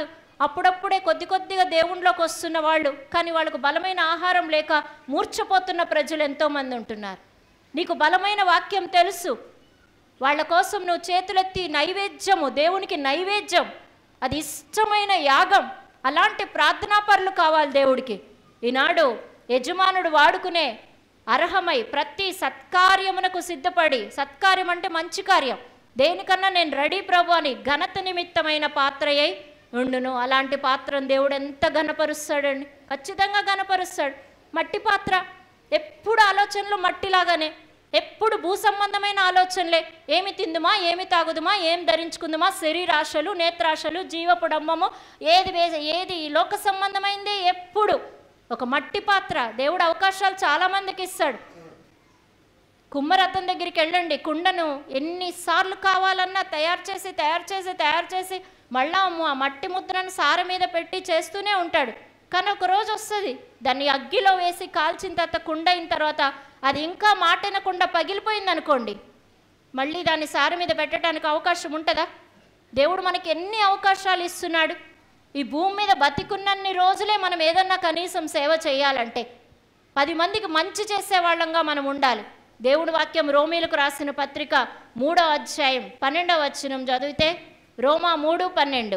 అప్పుడప్పుడే కొద్ది కొద్దిగా దేవుణ్ణిలోకి వస్తున్న వాళ్ళు కానీ వాళ్ళకు బలమైన ఆహారం లేక మూర్ఛపోతున్న ప్రజలు ఎంతోమంది ఉంటున్నారు నీకు బలమైన వాక్యం తెలుసు వాళ్ళ కోసం నువ్వు చేతులెత్తి నైవేద్యము దేవునికి నైవేద్యం అది ఇష్టమైన యాగం అలాంటి ప్రార్థనా పరులు కావాలి దేవుడికి ఈనాడు యజమానుడు వాడుకునే అర్హమై ప్రతి సత్కార్యమునకు సిద్ధపడి సత్కార్యం అంటే మంచి కార్యం దేనికన్నా నేను రెడీ ప్రభు అని ఘనత నిమిత్తమైన పాత్రయ్యి ఉండును అలాంటి పాత్రను దేవుడు ఎంత ఘనపరుస్తాడండి ఖచ్చితంగా ఘనపరుస్తాడు మట్టి పాత్ర ఎప్పుడు ఆలోచనలు మట్టిలాగానే ఎప్పుడు భూ సంబంధమైన ఆలోచనలే ఏమి తిందుమా ఏమి తాగుదుమా ఏం ధరించుకుందుమా శరీరాశలు నేత్రాశలు జీవపుడంబము ఏది వేస ఏది ఈ లోక సంబంధమైంది ఎప్పుడు ఒక మట్టి పాత్ర దేవుడు అవకాశాలు చాలామందికి ఇస్తాడు కుమ్మరథం దగ్గరికి వెళ్ళండి కుండను ఎన్నిసార్లు కావాలన్నా తయారు చేసి తయారు చేసి తయారు చేసి మళ్ళా మ- మట్టి ముద్రను సార మీద పెట్టి చేస్తూనే ఉంటాడు కానీ ఒక రోజు వస్తుంది దాన్ని అగ్గిలో వేసి కాల్చిన తర్వాత కుండ అయిన తర్వాత అది ఇంకా మాటనకుండా పగిలిపోయింది అనుకోండి మళ్ళీ దాన్ని సార మీద పెట్టడానికి అవకాశం ఉంటుందా దేవుడు మనకి ఎన్ని అవకాశాలు ఇస్తున్నాడు ఈ భూమి మీద బతికున్నన్ని రోజులే మనం ఏదన్నా కనీసం సేవ చేయాలంటే పది మందికి మంచి చేసే వాళ్ళంగా మనం ఉండాలి దేవుడి వాక్యం రోమీలకు రాసిన పత్రిక మూడో అధ్యాయం పన్నెండవ వచనం చదివితే రోమా మూడు పన్నెండు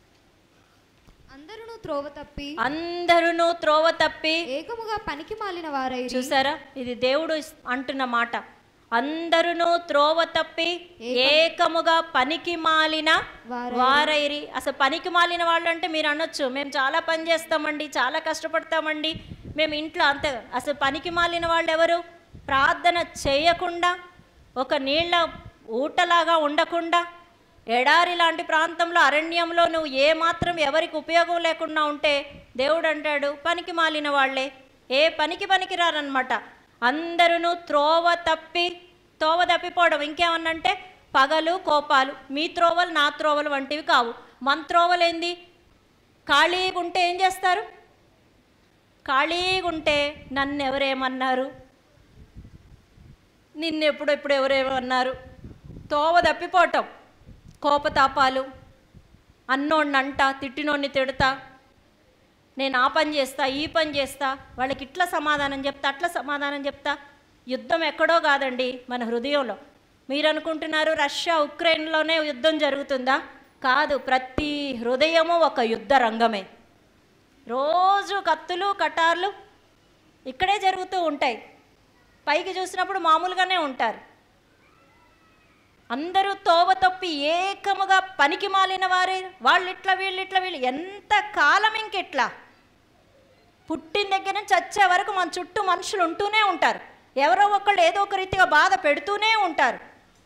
అందరూ త్రోవ తప్పి అందరూ త్రోవ తప్పి ఏకముగా పనికి మాలిన వారై చూసారా ఇది దేవుడు ఇస్- అంటున్న మాట అందరూ త్రోవ తప్పి ఏకముగా పనికి మాలిన వారై- వారైరి అసలు పనికి మాలిన వాళ్ళు అంటే మీరు అనొచ్చు మేము చాలా పని చేస్తామండి చాలా కష్టపడతామండి మేము ఇంట్లో అంతే అసలు పనికి మాలిన వాళ్ళు ఎవరు ప్రార్థన చేయకుండా ఒక నీళ్ళ ఊటలాగా ఉండకుండా ఎడారి లాంటి ప్రాంతంలో అరణ్యంలో నువ్వు ఏ మాత్రం ఎవరికి ఉపయోగం లేకుండా ఉంటే దేవుడు అంటాడు పనికి మాలిన వాళ్ళే ఏ పనికి పనికి రారనమాట అందరూ త్రోవ తప్పి తోవ తప్పిపోవడం ఇంకేమన్నంటే పగలు కోపాలు మీ త్రోవలు నా త్రోవలు వంటివి కావు మన త్రోవలు ఏంది ఖాళీగా ఉంటే ఏం చేస్తారు ఖాళీగా ఉంటే నన్ను ఎవరేమన్నారు నిన్ను ఎప్పుడు ఎప్పుడు ఎవరేమన్నారు తోవ తప్పిపోవటం కోపతాపాలు అన్నోడిని అంట తిట్టినోడిని తిడతా నేను ఆ పని చేస్తా ఈ పని చేస్తా వాళ్ళకి ఇట్లా సమాధానం చెప్తా అట్లా సమాధానం చెప్తా యుద్ధం ఎక్కడో కాదండి మన హృదయంలో మీరు అనుకుంటున్నారు రష్యా ఉక్రెయిన్లోనే యుద్ధం జరుగుతుందా కాదు ప్రతి హృదయము ఒక యుద్ధ రంగమే రోజు కత్తులు కటార్లు ఇక్కడే జరుగుతూ ఉంటాయి పైకి చూసినప్పుడు మామూలుగానే ఉంటారు అందరూ తోవ తప్పి ఏకముగా పనికి మాలిన వారే వాళ్ళు ఇట్లా వీళ్ళు ఇట్లా వీళ్ళు ఎంత కాలం ఇంకెట్లా పుట్టిన దగ్గర నుంచి చచ్చే వరకు మన చుట్టూ మనుషులు ఉంటూనే ఉంటారు ఎవరో ఒకళ్ళు ఏదో ఒక రీతిగా బాధ పెడుతూనే ఉంటారు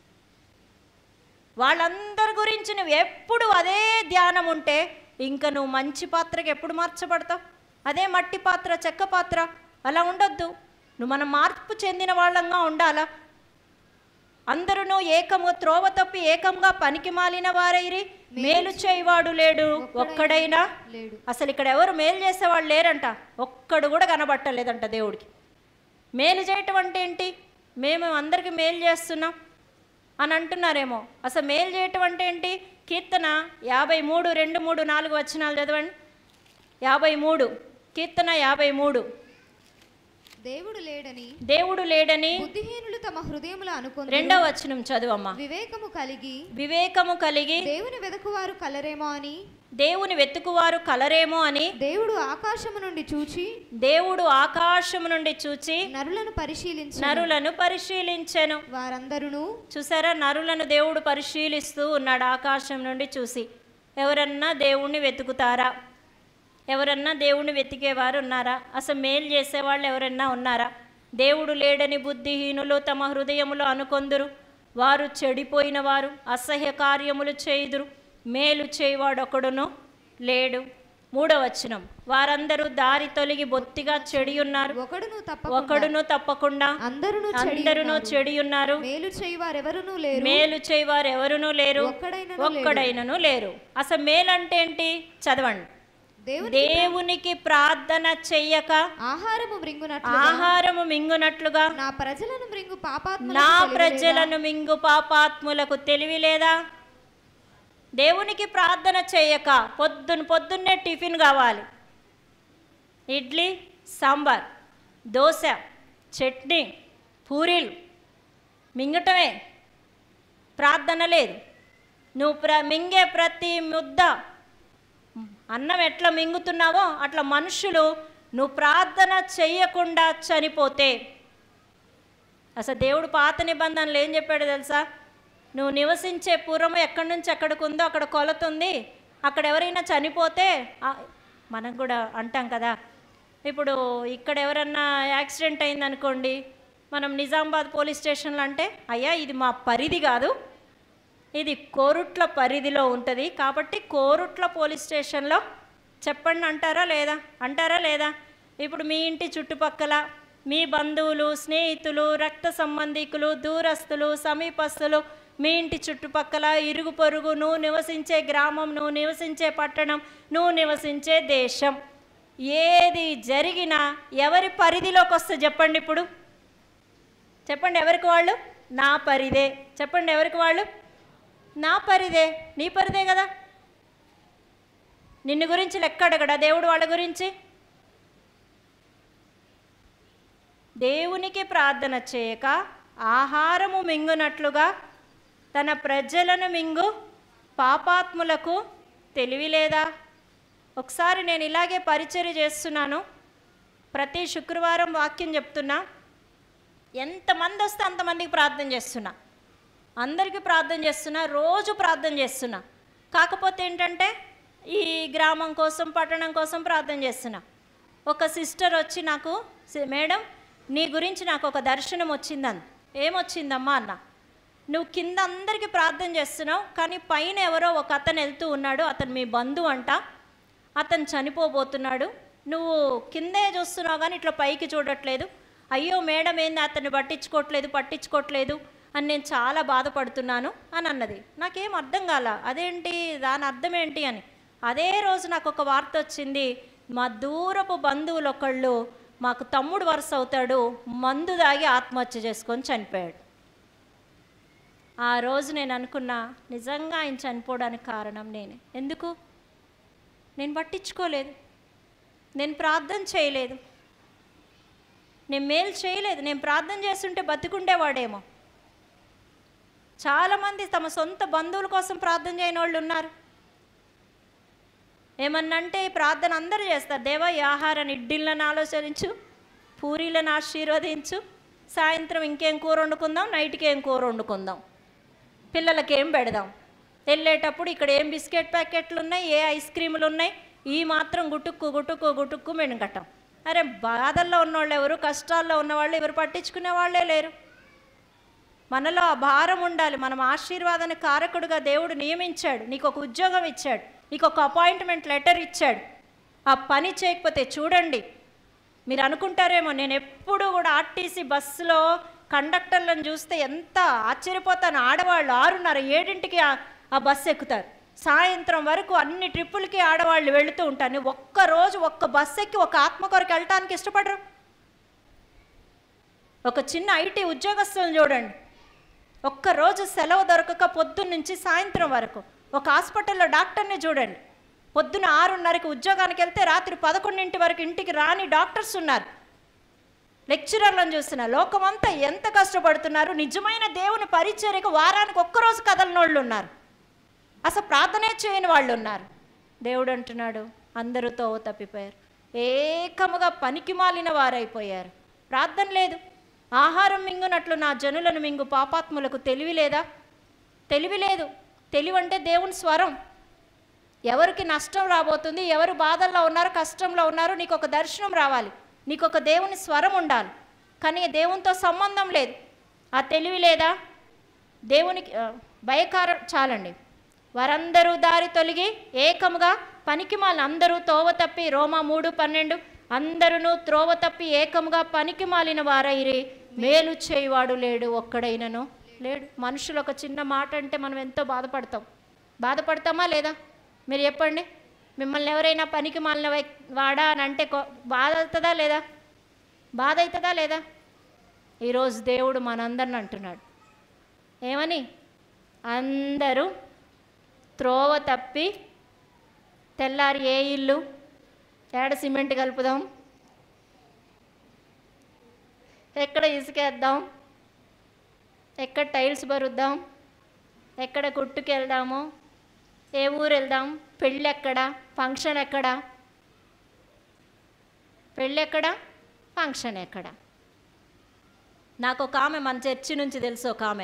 వాళ్ళందరి గురించి నువ్వు ఎప్పుడు అదే ధ్యానం ఉంటే ఇంకా నువ్వు మంచి పాత్రకి ఎప్పుడు మార్చబడతావు అదే మట్టి పాత్ర చెక్క పాత్ర అలా ఉండొద్దు నువ్వు మనం మార్పు చెందిన వాళ్ళంగా ఉండాలా అందరూ ఏకము త్రోవ తప్పి ఏకంగా పనికి మాలిన వారైరి మేలు చేయవాడు లేడు ఒక్కడైనా లేడు అసలు ఇక్కడ ఎవరు మేలు చేసేవాళ్ళు లేరంట ఒక్కడు కూడా కనబట్టలేదంట దేవుడికి మేలు చేయటం అంటే ఏంటి మేము అందరికీ మేలు చేస్తున్నాం అని అంటున్నారేమో అసలు మేలు చేయటం అంటే ఏంటి కీర్తన యాభై మూడు రెండు మూడు నాలుగు వచనాలు చదవండి యాభై మూడు కీర్తన యాభై మూడు దేవుడు లేడని దేవుడు లేడని బుద్ధిహీనులు తమ హృదయములో అనుకుంది రెండవ వచనం చదువమ్మా వివేకము కలిగి వివేకము కలిగి దేవుని వెదకువారు కలరేమో అని దేవుని వెతుకువారు కలరేమో అని దేవుడు ఆకాశము నుండి చూచి దేవుడు ఆకాశము నుండి చూచి నరులను పరిశీలించి నరులను పరిశీలించెను వారందరూ చూసారా నరులను దేవుడు పరిశీలిస్తూ ఉన్నాడు ఆకాశం నుండి చూసి ఎవరన్నా దేవుణ్ణి వెతుకుతారా ఎవరన్నా దేవుణ్ణి వెతికేవారు ఉన్నారా అసలు మేలు చేసేవాళ్ళు ఎవరన్నా ఉన్నారా దేవుడు లేడని బుద్ధిహీనులు తమ హృదయములో అనుకొందురు వారు చెడిపోయిన వారు అసహ్య కార్యములు చేయుదురు మేలు చేయవాడొకడును లేడు మూడవ వచనం వారందరూ దారి తొలగి బొత్తిగా చెడి ఉన్నారు ఒకడును తప్ప ఒకడును తప్పకుండా అందరును చెడి అందరును ఉన్నారు. చెడి ఉన్నారు మేలు చేయవారెవరునూ లేరు మేలు చేయవారు ఎవరునూ లేరు ఒక్కడైనను ఒక్కడైనను లేరు అసలు మేలు అంటే ఏంటి చదవండి దేవుని దేవునికి ప్రార్థన చెయ్యక ఆహారము మృంగునట్లు ఆహారము మింగునట్లుగా నా ప్రజలను మృంగు పాపాత్మ నా ప్రజలను మింగు పాపాత్ములకు తెలివి లేదా దేవునికి ప్రార్థన చేయక పొద్దున పొద్దున్నే టిఫిన్ కావాలి ఇడ్లీ సాంబార్ దోశ చట్నీ పూరీలు మింగటమే ప్రార్థన లేదు నువ్వు ప్ర మింగే ప్రతి ముద్ద అన్నం ఎట్లా మింగుతున్నావో అట్లా మనుషులు నువ్వు ప్రార్థన చెయ్యకుండా చనిపోతే అసలు దేవుడు పాత నిబంధనలు ఏం చెప్పాడు తెలుసా నువ్వు నివసించే పూర్వం ఎక్కడి నుంచి ఎక్కడికి ఉందో అక్కడ కొలత ఉంది అక్కడ ఎవరైనా చనిపోతే ఆ, మనం కూడా అంటాం కదా ఇప్పుడు ఇక్కడ ఎవరన్నా యాక్సిడెంట్ అయిందనుకోండి మనం నిజామాబాద్ పోలీస్ స్టేషన్లో అంటే అయ్యా ఇది మా పరిధి కాదు ఇది కోరుట్ల పరిధిలో ఉంటుంది కాబట్టి కోరుట్ల పోలీస్ స్టేషన్లో చెప్పండి అంటారా లేదా అంటారా లేదా ఇప్పుడు మీ ఇంటి చుట్టుపక్కల మీ బంధువులు స్నేహితులు రక్త సంబంధికులు దూరస్తులు సమీపస్తులు మీ ఇంటి చుట్టుపక్కల ఇరుగు పొరుగు నువ్వు నివసించే గ్రామం నువ్వు నివసించే పట్టణం నువ్వు నివసించే దేశం ఏది జరిగినా ఎవరి పరిధిలోకి వస్తే చెప్పండి ఇప్పుడు చెప్పండి ఎవరికి వాళ్ళు నా పరిదే చెప్పండి ఎవరికి వాళ్ళు నా పరిదే నీ పరిదే కదా నిన్ను గురించి లెక్క అడగడా దేవుడు వాళ్ళ గురించి దేవునికి ప్రార్థన చేయక ఆహారము మింగునట్లుగా తన ప్రజలను మింగు పాపాత్ములకు తెలివి లేదా ఒకసారి నేను ఇలాగే పరిచర్య చేస్తున్నాను ప్రతి శుక్రవారం వాక్యం చెప్తున్నా ఎంతమంది వస్తే అంతమందికి ప్రార్థన చేస్తున్నా అందరికీ ప్రార్థన చేస్తున్నా రోజు ప్రార్థన చేస్తున్నా కాకపోతే ఏంటంటే ఈ గ్రామం కోసం పట్టణం కోసం ప్రార్థన చేస్తున్నా ఒక సిస్టర్ వచ్చి నాకు "సి- మేడం నీ గురించి నాకు ఒక దర్శనం వచ్చిందని ఏమొచ్చిందమ్మా అన్న నువ్వు కింద అందరికీ ప్రార్థన చేస్తున్నావు కానీ పైన ఎవరో ఒక అతను వెళ్తూ ఉన్నాడు అతను మీ బంధువు అంట అతను చనిపోబోతున్నాడు నువ్వు కిందే చూస్తున్నావు కానీ ఇట్లా పైకి చూడట్లేదు అయ్యో మేడం ఏంది అతన్ని పట్టించుకోవట్లేదు పట్టించుకోవట్లేదు అని నేను చాలా బాధపడుతున్నాను అని అన్నది నాకేం అర్థం కాల అదేంటి దాని అర్థం ఏంటి అని అదే రోజు నాకు ఒక వార్త వచ్చింది మా దూరపు బంధువులు ఒకళ్ళు మాకు తమ్ముడు వరుస అవుతాడు మందు దాగి ఆత్మహత్య చేసుకొని చనిపోయాడు ఆ రోజు నేను అనుకున్నా నిజంగా ఆయన చనిపోవడానికి కారణం నేనే ఎందుకు నేను పట్టించుకోలేదు నేను ప్రార్థన చేయలేదు నేను మేలు చేయలేదు నేను ప్రార్థన చేస్తుంటే బతికుండేవాడేమో చాలామంది తమ సొంత బంధువుల కోసం ప్రార్థన చేయని వాళ్ళు ఉన్నారు ఏమన్నంటే ఈ ప్రార్థన అందరూ చేస్తారు దేవా ఈ ఆహారాన్ని ఇడ్డిళ్ళని ఆలోచించు పూరీలను ఆశీర్వదించు సాయంత్రం ఇంకేం కూర వండుకుందాం నైట్కి ఏం కూర వండుకుందాం పిల్లలకి ఏం పెడదాం వెళ్ళేటప్పుడు ఇక్కడ ఏం బిస్కెట్ ప్యాకెట్లు ఉన్నాయి ఏ ఐస్ క్రీములు ఉన్నాయి ఈ మాత్రం గుటుక్కు గుటుక్కు గుటుక్కు మెనుగట్టం అరే బాధల్లో ఉన్నవాళ్ళు ఎవరు కష్టాల్లో ఉన్నవాళ్ళు ఎవరు పట్టించుకునే వాళ్ళే లేరు మనలో ఆ భారం ఉండాలి మనం ఆశీర్వాదాన్ని కారకుడుగా దేవుడు నియమించాడు నీకు ఒక ఉద్యోగం ఇచ్చాడు నీకు ఒక అపాయింట్మెంట్ లెటర్ ఇచ్చాడు ఆ పని చేయకపోతే చూడండి మీరు అనుకుంటారేమో నేను ఎప్పుడు కూడా ఆర్టీసీ బస్సులో కండక్టర్లను చూస్తే ఎంత ఆశ్చర్యపోతాను ఆడవాళ్ళు ఆరున్నర ఏడింటికి ఆ- ఆ బస్సు ఎక్కుతారు సాయంత్రం వరకు అన్ని ట్రిప్పులకి ఆడవాళ్ళు వెళుతూ ఉంటారు నువ్వు ఒక్క రోజు ఒక్క బస్సు ఎక్కి ఒక ఆత్మ కొరకు వెళ్ళటానికి ఇష్టపడరు ఒక చిన్న ఐటీ ఉద్యోగస్తులను చూడండి ఒక్కరోజు సెలవు దొరకక పొద్దున్న నుంచి సాయంత్రం వరకు ఒక హాస్పిటల్లో డాక్టర్ని చూడండి పొద్దున ఆరున్నరకి ఉద్యోగానికి వెళ్తే రాత్రి పదకొండింటి వరకు ఇంటికి రాని డాక్టర్స్ ఉన్నారు లెక్చరర్లను చూస్తున్నా లోకమంతా ఎంత కష్టపడుతున్నారు నిజమైన దేవుని పరిచర్యకు వారానికి ఒక్కరోజు కదలనోళ్ళు ఉన్నారు అసలు ప్రార్థనే చేయని వాళ్ళు ఉన్నారు దేవుడు అంటున్నాడు అందరూ తోవ తప్పిపోయారు ఏకముగా పనికి మాలిన వారైపోయారు ప్రార్థన లేదు ఆహారం మింగునట్లు నా జనులను మింగు పాపాత్ములకు తెలివి లేదా తెలివి లేదు తెలివి అంటే దేవుని స్వరం ఎవరికి నష్టం రాబోతుంది ఎవరు బాధల్లో ఉన్నారు కష్టంలో ఉన్నారు నీకు ఒక దర్శనం రావాలి నీకు ఒక దేవుని స్వరం ఉండాలి కానీ దేవునితో సంబంధం లేదు ఆ తెలివి లేదా దేవునికి ఆ, భయకారం చాలండి వారందరూ దారి తొలగి ఏకముగా పనికిమాలిన అందరూ తోవ తప్పి రోమా మూడు పన్నెండు అందరూ త్రోవ తప్పి ఏకముగా పనికి మాలిన వారైరి మేలు చేయువాడు లేడు ఒక్కడైనను లేడు మనుషులు ఒక చిన్న మాట అంటే మనం ఎంతో బాధపడతాం బాధపడతామా లేదా మీరు చెప్పండి మిమ్మల్ని ఎవరైనా పనికి మాలిన వై- వాడా అని అంటే కో- బాధ అవుతుందా లేదా బాధ అవుతుందా లేదా ఈరోజు దేవుడు మనందరిని అంటున్నాడు ఏమని అందరూ త్రోవ తప్పి తెల్లారి ఏ ఇల్లు ఏడ సిమెంట్ కలుపుదాం ఎక్కడ ఇసుకేద్దాం ఎక్కడ టైల్స్ బరుద్దాం ఎక్కడ కుట్టుకు వెళ్దాము ఏ ఊరు వెళ్దాం పెళ్ళి ఎక్కడ ఫంక్షన్ ఎక్కడ పెళ్ళి ఎక్కడ ఫంక్షన్ ఎక్కడ నాకు ఒక ఆమె మన చర్చి నుంచి తెలుసు ఒక ఆమె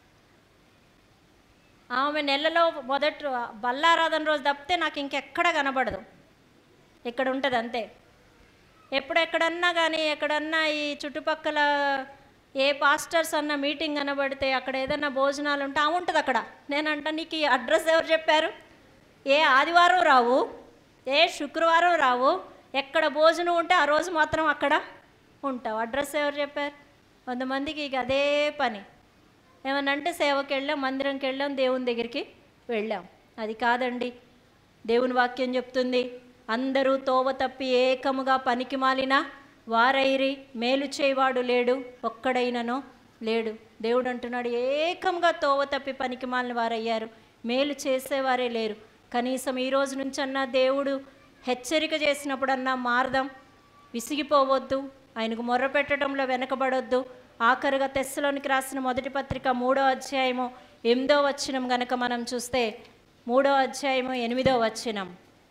ఆమె నెలలో మొదటి బల్లారాధన రోజు తప్పితే నాకు ఇంకెక్కడ కనబడదు ఇక్కడ ఉంటుంది అంతే ఎప్పుడెక్కడన్నా కానీ ఎక్కడన్నా ఈ చుట్టుపక్కల ఏ పాస్టర్స్ అన్న మీటింగ్ కనబడితే అక్కడ ఏదన్నా భోజనాలు ఉంటే ఆ ఉంటుంది అక్కడ నేనంట నీకు ఈ అడ్రస్ ఎవరు చెప్పారు ఏ ఆదివారం రావు ఏ శుక్రవారం రావు ఎక్కడ భోజనం ఉంటే ఆ రోజు మాత్రం అక్కడ ఉంటావు అడ్రస్ ఎవరు చెప్పారు కొంతమందికి ఇక అదే పని ఏమనంటే సేవకి వెళ్ళాం మందిరంకి వెళ్ళాం దేవుని దగ్గరికి వెళ్ళాం అది కాదండి దేవుని వాక్యం చెప్తుంది అందరూ తోవ తప్పి ఏకముగా పనికి మాలిన వారైరి మేలు చేయవాడు లేడు ఒక్కడైననో లేడు దేవుడు అంటున్నాడు ఏకంగా తోవ తప్పి పనికి మాలిన వారయ్యారు మేలు చేసేవారే లేరు కనీసం ఈ రోజు నుంచన్నా దేవుడు హెచ్చరిక చేసినప్పుడన్నా మారదాం విసిగిపోవద్దు ఆయనకు మొర్ర పెట్టడంలో వెనకబడొద్దు ఆఖరుగా తెస్సలోనికి రాసిన మొదటి పత్రిక మూడో అధ్యాయము ఎనిమిదో వచనం గనక మనం చూస్తే మూడో అధ్యాయము ఎనిమిదో వచనం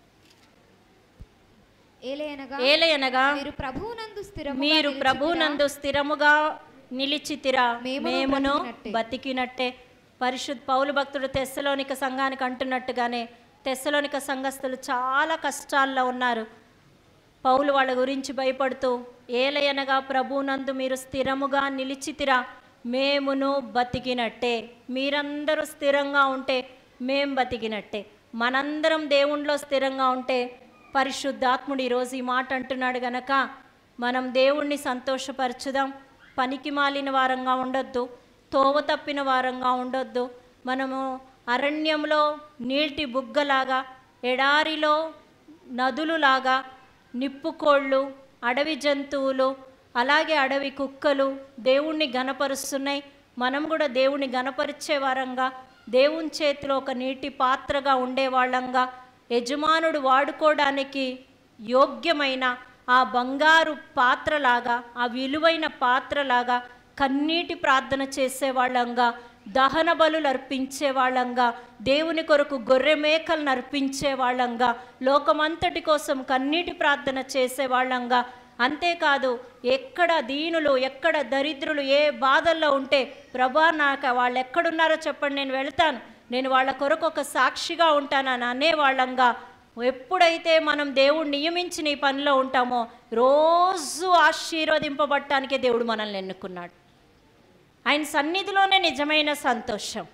ఏలయనగా ఏలయనగా మీరు ప్రభువునందు స్థిరముగా మీరు నిలిచితిరా. ప్రభునందు స్థిరముగా నిలిచితిరా మేమును మేమును బ్రతికినట్టే. బతికినట్టే పరిశుద్ధ పౌలు భక్తుడు తెస్సలోనిక సంఘానికి అంటున్నట్టుగానే తెస్సలోనిక సంఘస్థులు చాలా కష్టాల్లో ఉన్నారు పౌలు వాళ్ళ గురించి భయపడుతూ ఏలయనగా ప్రభునందు మీరు స్థిరముగా నిలిచితిరా మేమును బతికినట్టే మీరందరూ స్థిరంగా ఉంటే మేం బతికినట్టే మనందరం దేవుణ్ణిలో స్థిరంగా ఉంటే పరిశుద్ధాత్ముడు ఈరోజు ఈ మాట అంటున్నాడు గనక మనం దేవుణ్ణి సంతోషపరచుదాం పనికి మాలిన వారంగా ఉండొద్దు తోవ తప్పిన వారంగా ఉండొద్దు మనము అరణ్యంలో నీటి బుగ్గలాగా ఎడారిలో నదులులాగా నిప్పుకోళ్ళు అడవి జంతువులు అలాగే అడవి కుక్కలు దేవుణ్ణి గనపరుస్తున్నాయి మనం కూడా దేవుణ్ణి గనపరిచే వారంగా దేవుని చేతిలో ఒక నీటి పాత్రగా ఉండేవాళ్ళంగా యజమానుడు వాడుకోవడానికి యోగ్యమైన ఆ బంగారు పాత్రలాగా ఆ విలువైన పాత్రలాగా కన్నీటి ప్రార్థన చేసేవాళ్ళంగా దహన బలులు అర్పించే వాళ్ళంగా దేవుని కొరకు గొర్రె మేకలను అర్పించే వాళ్ళంగా లోకమంతటి కోసం కన్నీటి ప్రార్థన చేసే వాళ్ళంగా అంతేకాదు ఎక్కడ దీనులు ఎక్కడ దరిద్రులు ఏ బాధల్లో ఉంటే ప్రభా నాకు వాళ్ళు ఎక్కడున్నారో చెప్పండి నేను వెళ్తాను నేను వాళ్ళ కొరకు ఒక సాక్షిగా ఉంటానని అనేవాళ్ళంగా ఎప్పుడైతే మనం దేవుడు నియమించిన ఈ పనిలో ఉంటామో రోజు ఆశీర్వదింపబడటానికే దేవుడు మనల్ని ఎన్నుకున్నాడు ఆయన సన్నిధిలోనే నిజమైన సంతోషం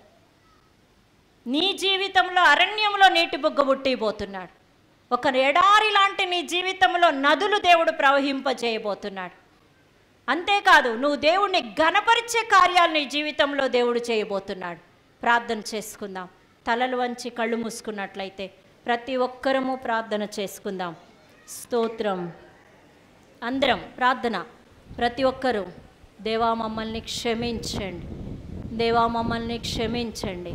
నీ జీవితంలో అరణ్యంలో నీటి బుగ్గ పుట్టిపోతున్నాడు ఒక ఎడారి లాంటి నీ జీవితంలో నదులు దేవుడు ప్రవహింపజేయబోతున్నాడు అంతేకాదు నువ్వు దేవుణ్ణి ఘనపరిచే కార్యాలు నీ జీవితంలో దేవుడు చేయబోతున్నాడు ప్రార్థన చేసుకుందాం తలలు వంచి కళ్ళు మూసుకున్నట్లయితే ప్రతి ఒక్కరము ప్రార్థన చేసుకుందాం స్తోత్రం అందరం ప్రార్థన ప్రతి ఒక్కరూ దేవా మమ్మల్ని క్షమించండి దేవా మమ్మల్ని క్షమించండి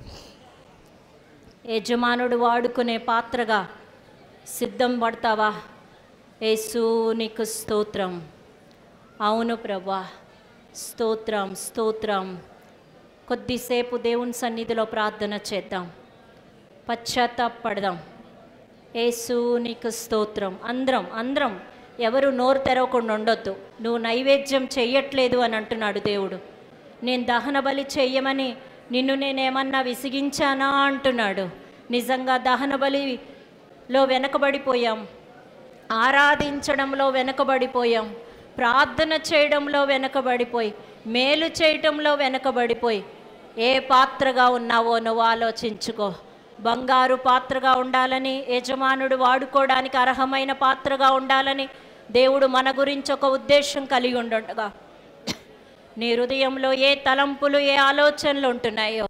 యజమానుడు వాడుకునే పాత్రగా సిద్ధం పడతావా యేసు నీకు స్తోత్రం అవును ప్రభా స్తోత్రం స్తోత్రం కొద్దిసేపు దేవుని సన్నిధిలో ప్రార్థన చేద్దాం పశ్చాత్తాపడదాం యేసు నీకు స్తోత్రం అందరం అందరం ఎవరు నోరు తెరవకుండా ఉండొద్దు నువ్వు నైవేద్యం చెయ్యట్లేదు అని అంటున్నాడు దేవుడు నేను దహన బలి చెయ్యమని నిన్ను నేనేమన్నా విసిగించానా అంటున్నాడు నిజంగా దహన బలిలో వెనకబడిపోయాం ఆరాధించడంలో వెనకబడిపోయాం ప్రార్థన చేయడంలో వెనకబడిపోయి మేలు చేయటంలో వెనకబడిపోయి ఏ పాత్రగా ఉన్నావో నువ్వు ఆలోచించుకో బంగారు పాత్రగా ఉండాలని యజమానుడు వాడుకోవడానికి అర్హమైన పాత్రగా ఉండాలని దేవుడు మన గురించి ఒక ఉద్దేశం కలిగి ఉండగా నీ హృదయంలో ఏ తలంపులు ఏ ఆలోచనలు ఉంటున్నాయో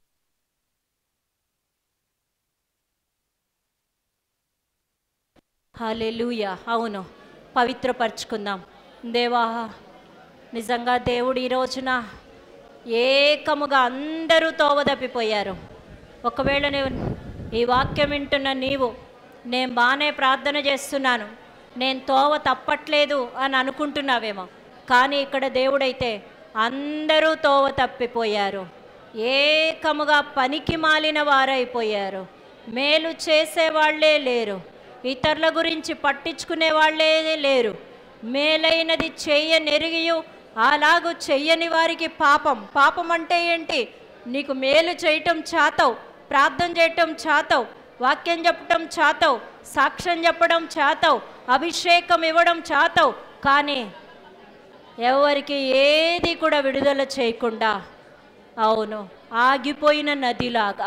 హాలెలూయ అవును పవిత్రపరచుకుందాం దేవా నిజంగా దేవుడు ఈ రోజున ఏకముగా అందరూ తోవదప్పిపోయారు ఒకవేళ నేను ఈ వాక్యం వింటున్న నీవు నేను బాగానే ప్రార్థన చేస్తున్నాను నేను తోవ తప్పట్లేదు అని అనుకుంటున్నావేమో కానీ ఇక్కడ దేవుడైతే అందరూ తోవ తప్పిపోయారు ఏకముగా పనికి మాలిన వారైపోయారు మేలు చేసేవాళ్లే లేరు ఇతరుల గురించి పట్టించుకునే వాళ్ళే లేరు మేలైనది చెయ్యనెరిగియు అలాగూ చెయ్యని వారికి పాపం పాపం అంటే ఏంటి నీకు మేలు చేయటం చాతవు ప్రార్థన చేయటం చాతవు వాక్యం చెప్పటం చాతవు సాక్ష్యం చెప్పడం చాతవు అభిషేకం ఇవ్వడం చాతవు కానీ ఎవరికి ఏది కూడా విడుదల చేయకుండా అవును ఆగిపోయిన నదిలాగా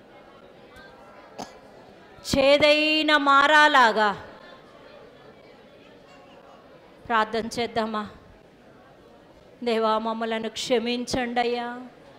చేదైన మారాలాగా ప్రార్థన చేద్దామా దేవా మమ్మలను క్షమించండి అయ్యా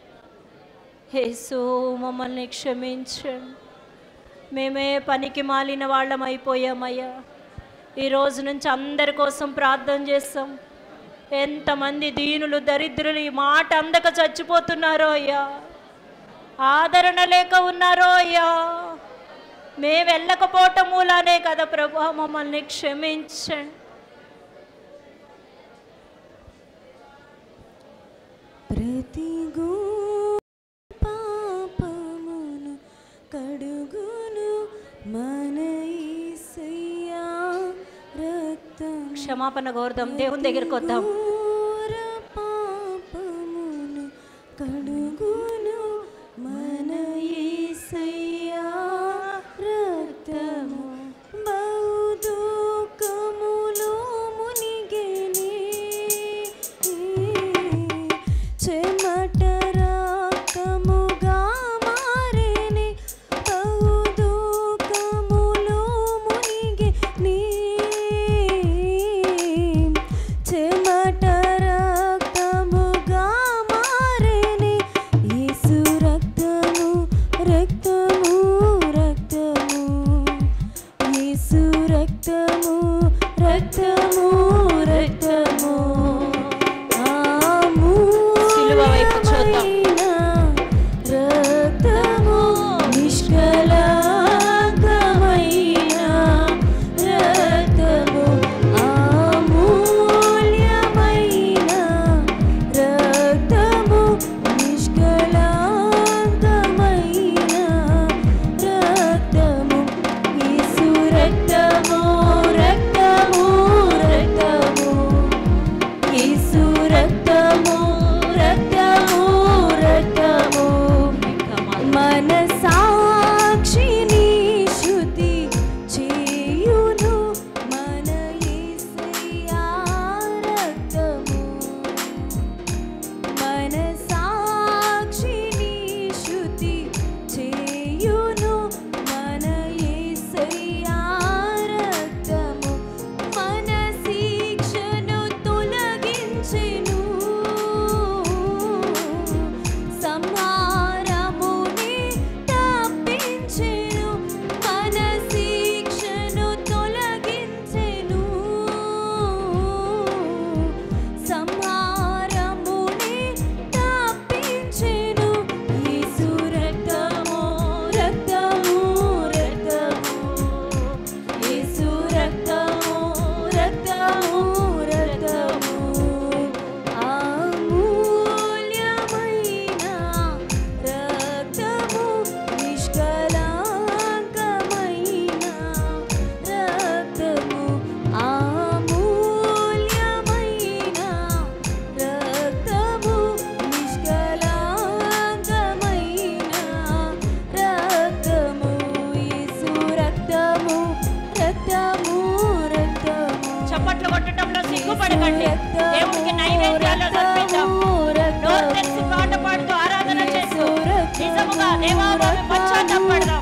యేసు మమ్మల్ని క్షమించండి మేమే పనికి మాలిన వాళ్ళం అయిపోయామయ్యా ఈ రోజు నుంచి అందరి కోసం ప్రార్థన చేస్తాం ఎంతమంది దీనులు దరిద్రులు ఈ మాట అందక చచ్చిపోతున్నారో అయ్యా ఆదరణ లేక ఉన్నారో అయ్యా మేము వెళ్ళకపోవటం మూలానే కదా ప్రభు మమ్మల్ని క్షమించండి ప్రతి పాపమును కడుగును మన యేసయ్యా రక్తం క్షమాపణ కోరుదాం దేవుని దగ్గరికి వద్దాం ఘోర పాపమును కడుగును మన యేసయ్యా రక్తము బౌదుకములో మునిగెనే చెమట రక్తముగా మారెనే బౌదుకములో మునిగెనే చెమట రక్తముగా మారెనే యేసు రక్తము రక్తము రక్తము యేసు రక్తము రక్తము రక్తము సిలువ వైపు చూద్దాం. రక్తము నిష్కలంకమైన రక్తము అమూల్యమైన రక్తము నిష్కలంకమైన రక్తము యేసు రక్తము రక్తము రక్తము యేసు రక్తము రక్తము రక్తము మన సాక్షిని శృతి చేయును మన యేసయ్యా రక్తము మన సాక్షిని శృతి చేయును మన యేసయ్యా రక్తము మన శిక్షను తొలగించెను సంహారముని తప్పించెను మన శిక్షను తొలగించెను సంహారముని తప్పించెను యేసు రక్తము రక్తము రక్తము యేసు రక్తము రక్తము రక్తము అమూల్యమైన రక్తము నిష్కలంకమైన రక్తము అమూల్యమైన రక్తము నిష్కలంకమైన రక్తము యేసు రక్తము రక్తము రక్తము చప్పట్లు కొట్టడంలో సిగ్గుపడకండి దేవునికి నైవేద్యాలు సమర్పిద్దాం నోరు తెరిచి పాట పాడుతూ ఆరాధన చేస్తూ నిజముగా దేవా మేము పశ్చాత్తాపడదాం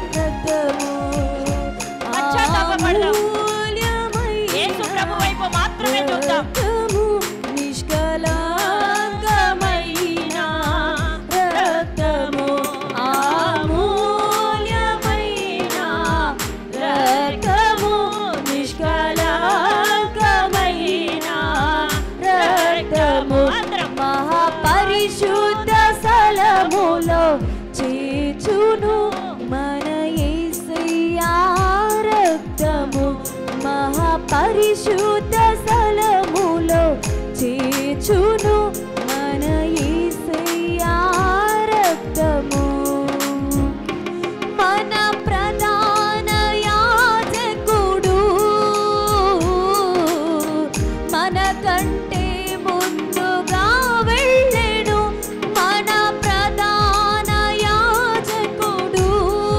పశ్చాత్తాపపడదాం. యేసు ప్రభు వైపు మాత్రమే చూద్దాం నిష్కలంకమైన రక్తము అమూల్యమైన రక్తము నిష్కలంకమైన రక్తము అందరం. మహాపరిశుద్ధ స్థలములో చేచును మన పరిశుద్ధ స్థలములో చేర్చును మన యేసయ్యా రక్తము మన ప్రధాన యాజకుడు మన కంటే ముందుగా వెళ్ళెను మన ప్రధాన యాజకుడు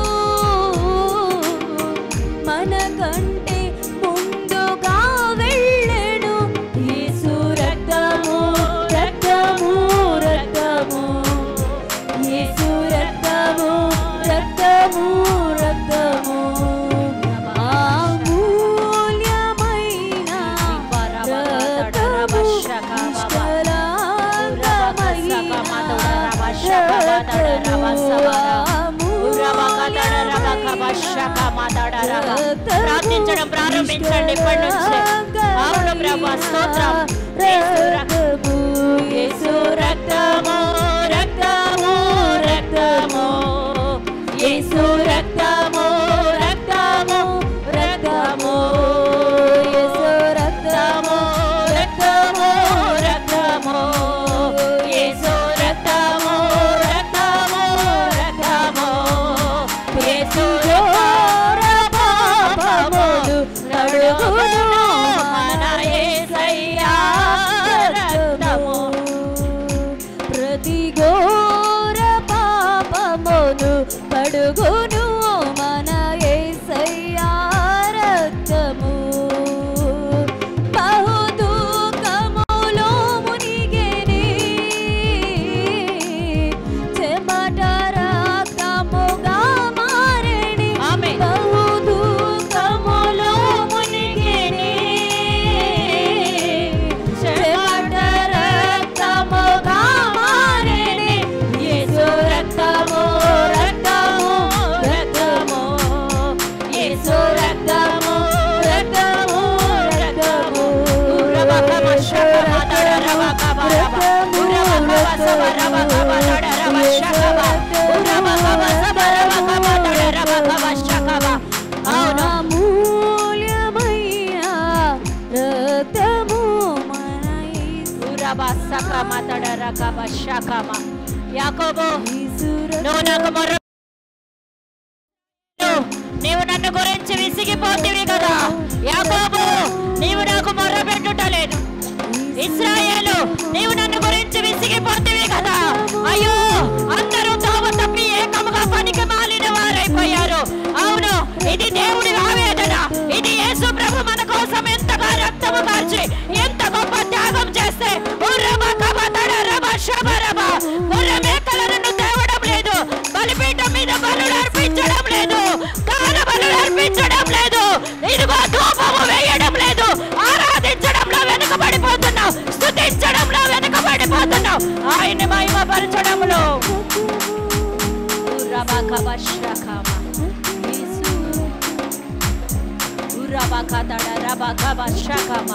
మన కంటే ముందుగా వెళ్ళెను యేసు రక్తము రక్తము రక్తము యేసు రక్తము రక్తము రక్తము అమూల్యమైన రక్తము ప్రార్థించడం ప్రారంభించండి ఇప్పటి నుంచి అవును ప్రభా స్తోత్రం యేసు రక్తము, యేసు రక్తము రక్తము రక్తము యేసు రక్తము రక్తము రక్తము యేసు రక్తము రక్తము రక్తము యేసు రక్తము రక్తము రక్తము యేసు ఘోర పాపములు నడుగును మన యేసయ్యా రక్తము ప్రతి ఘోర పాపమును పడుగును మన యేసయ్యా రక్తము బహు దుఃఖములో మునిగెనే చెమట రక్తముగా మారెని ఆమేన్. బహు దుఃఖములో మునిగెనే చెమట రక్తముగా మారెని యేసు రక్తము రక్తము రక్తము యేసు రక్తము రక్తము రక్తము అమూల్యమైన రక్తము మన యేసు యాకోబు యేసు నువ్వు నాకు మొర్ర నీవు నన్ను గురించి విసిగిపోతివి కదా యాకోబు నీవు నాకు మొర్ర పెట్టుటలేదు ఇస్రాయేలు నీవు నన్ను గురించి విసిగిపోతివి కదా అయ్యో అందరూ తావ తప్పి ఏకముగా పనికి మాలిన వారైపోయారు అవును ఇది దేవుడి ఆవేదన ఇది యేసు ప్రభు మన కోసం ఎంతగా రక్తము కార్చి ఎంత గొప్ప త్యాగం చేస్తే ఉర్రమ కబతడ రమ శబ రమ ఉర్ర మేకలను తేవడం లేదు బలిపీఠం మీద బలులు అర్పించడం లేదు కాల బలులు అర్పించడం లేదు ఇదిగో ధూపము వేయడం లేదు ఆరాధించడంలో వెనుకబడిపోతున్నావు స్తుతించడంలో వెనుకబడిపోతున్నావు ఆయన్ని మహిమపరచడంలో ఉర్రబకబశ్రకమ. యేసు. ఉర్రబకతడ రబకబశ్రకమ.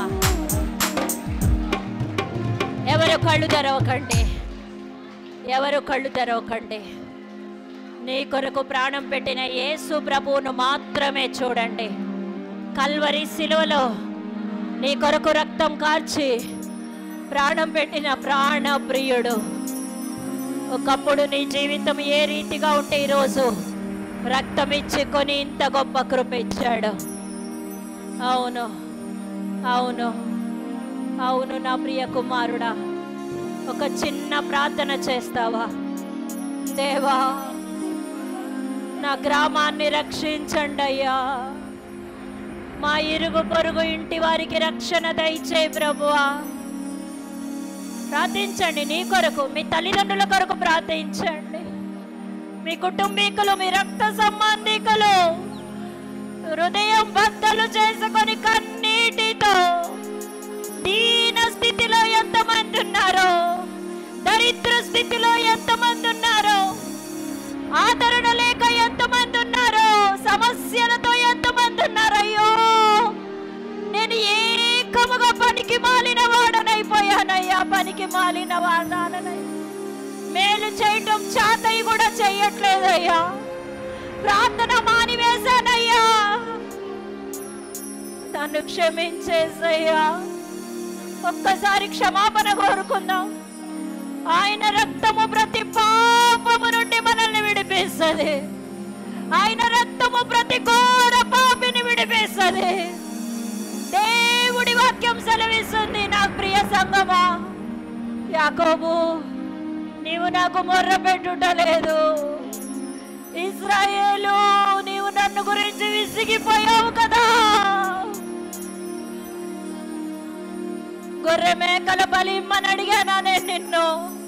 ఎవరు కళ్ళు తెరవకండి ఎవరు కళ్ళు తెరవకండి నీ కొరకు ప్రాణం పెట్టిన యేసు ప్రభువును మాత్రమే చూడండి కల్వరి శిలువలో నీ కొరకు రక్తం కార్చి ప్రాణం పెట్టిన ప్రాణ ప్రియుడు ఒకప్పుడు నీ జీవితం ఏ రీతిగా ఉంటే ఈరోజు రక్తం ఇచ్చి కొని ఇంత గొప్ప కృప ఇచ్చాడు అవును అవును అవును నా ప్రియ కుమారుడా ఒక చిన్న ప్రార్థన చేస్తావా దేవా నా గ్రామాన్ని రక్షించండి అయ్యా మా ఇరుగు పొరుగు ఇంటి వారికి రక్షణ దయచే ప్రభువా ప్రార్థించండి నీ కొరకు మీ తల్లిదండ్రుల కొరకు ప్రార్థించండి మీ కుటుంబీకులు మీ రక్త సంబంధికులు హృదయం బద్దలు చేసుకొని కన్నీటితో దీన స్థితిలో ఎంతమంది ఉన్నారో దరిద్ర స్థితిలో ఎంతమంది ఉన్నారో ఆదరణ లేక ఎంతమంది ఉన్నారో సమస్యలతో ఎంతమంది ఉన్నారయ్యో నేను ఏకముగా పనికి మాలిన వాడనైపోయానయ్యా పనికి మాలిన వాడనై మేలు చేయటం చాతయి కూడా చెయ్యట్లేదయ్యా ప్రార్థన మానివేశానయ్యా నన్ను క్షమించేసయ్యా ఒక్కసారి క్షమాపణ కోరుకుందాం ఆయన రక్తము ప్రతి పాపము నుండి మనల్ని విడిపిస్తుంది ఆయన రక్తము ప్రతి ఘోర పాపిని విడిపిస్తుంది దేవుడి వాక్యం సెలవిస్తుంది నా ప్రియ సంగమా యాకోబు నీవు నాకు మొర్ర పెట్టుటలేదు ఇస్రాయేలు నీవు నన్ను గురించి విసిగిపోయావు కదా గొర్రె మేకల బలి ఇమ్మని అడిగానా నేను నిన్ను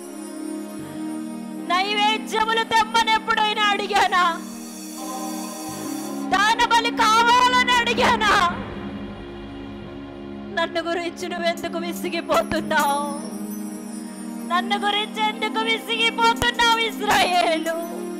నైవేద్యములు తెమ్మని ఎప్పుడైనా అడిగానా దాన బలి కావాలని అడిగానా నన్ను గురించి నువ్వెందుకు విసిగిపోతున్నావు నన్ను గురించి ఎందుకు విసిగిపోతున్నావు ఇస్రాయేలు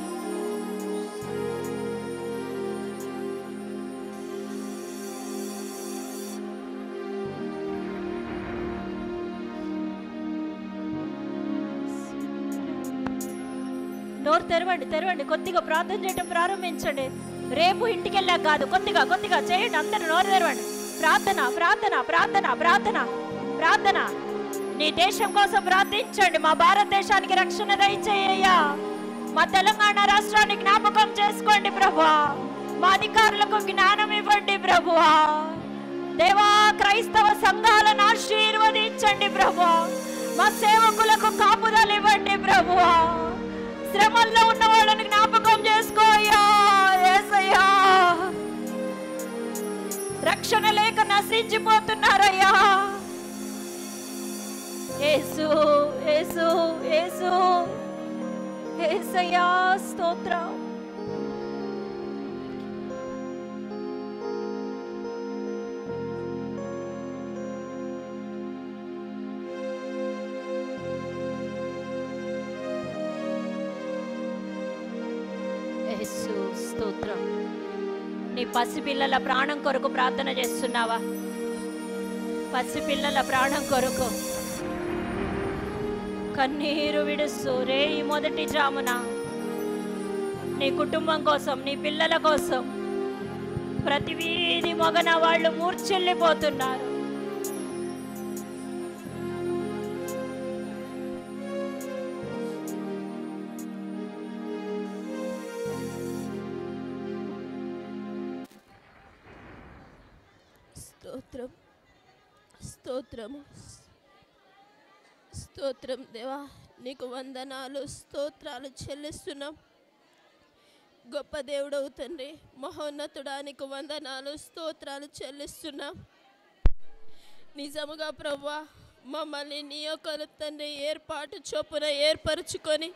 నోరు తెరవండి తెరవండి కొద్దిగా ప్రార్థన చేయటం ప్రారంభించండి రేపు ఇంటికి వెళ్ళాక కాదు కొద్దిగా కొద్దిగా చేయండి అందరూ నోరు తెరవండి ప్రార్థన ప్రార్థన ప్రార్థన ప్రార్థన ప్రార్థన నీ దేశం కోసం ప్రార్థించండి మా భారతదేశానికి రక్షణ దయచేయ్యా మా తెలంగాణ రాష్ట్రాన్ని జ్ఞాపకం చేసుకోండి ప్రభువా మా అధికారులకు జ్ఞానం ఇవ్వండి ప్రభువా దేవా క్రైస్తవ సంఘాలను ఆశీర్వదించండి ప్రభువా మా సేవకులకు కాపుదలు ఇవ్వండి ప్రభువా శ్రమల్లో ఉన్న వాళ్ళని జ్ఞాపకం చేసుకోయ్యా యేసయ్యా రక్షణ లేక నశించిపోతున్నారయ్యా యేసు యేసు యేసు యేసయ్యా స్తోత్రం యేసు స్తోత్రం నీ పసిపిల్లల ప్రాణం కొరకు ప్రార్థన చేస్తున్నావా పసిపిల్లల ప్రాణం కొరకు కన్నీరు విడుస్తూ రే ఈ మొదటి జామున నీ కుటుంబం కోసం నీ పిల్లల కోసం ప్రతి వీధి మొగన వాళ్ళు మూర్చెల్లిపోతున్నారు స్తోత్రం స్తోత్రము స్తోత్రం దేవా నీకు వందనాలు స్తోత్రాలు చెల్లిస్తున్నాం గొప్ప దేవుడవు తండ్రి మహోన్నతుడా నీకు వందనాలు స్తోత్రాలు చెల్లిస్తున్నాం నిజముగా ప్రభా మమ్మల్ని నీ యొక్క తండ్రి ఏర్పాటు చొప్పున ఏర్పరచుకొని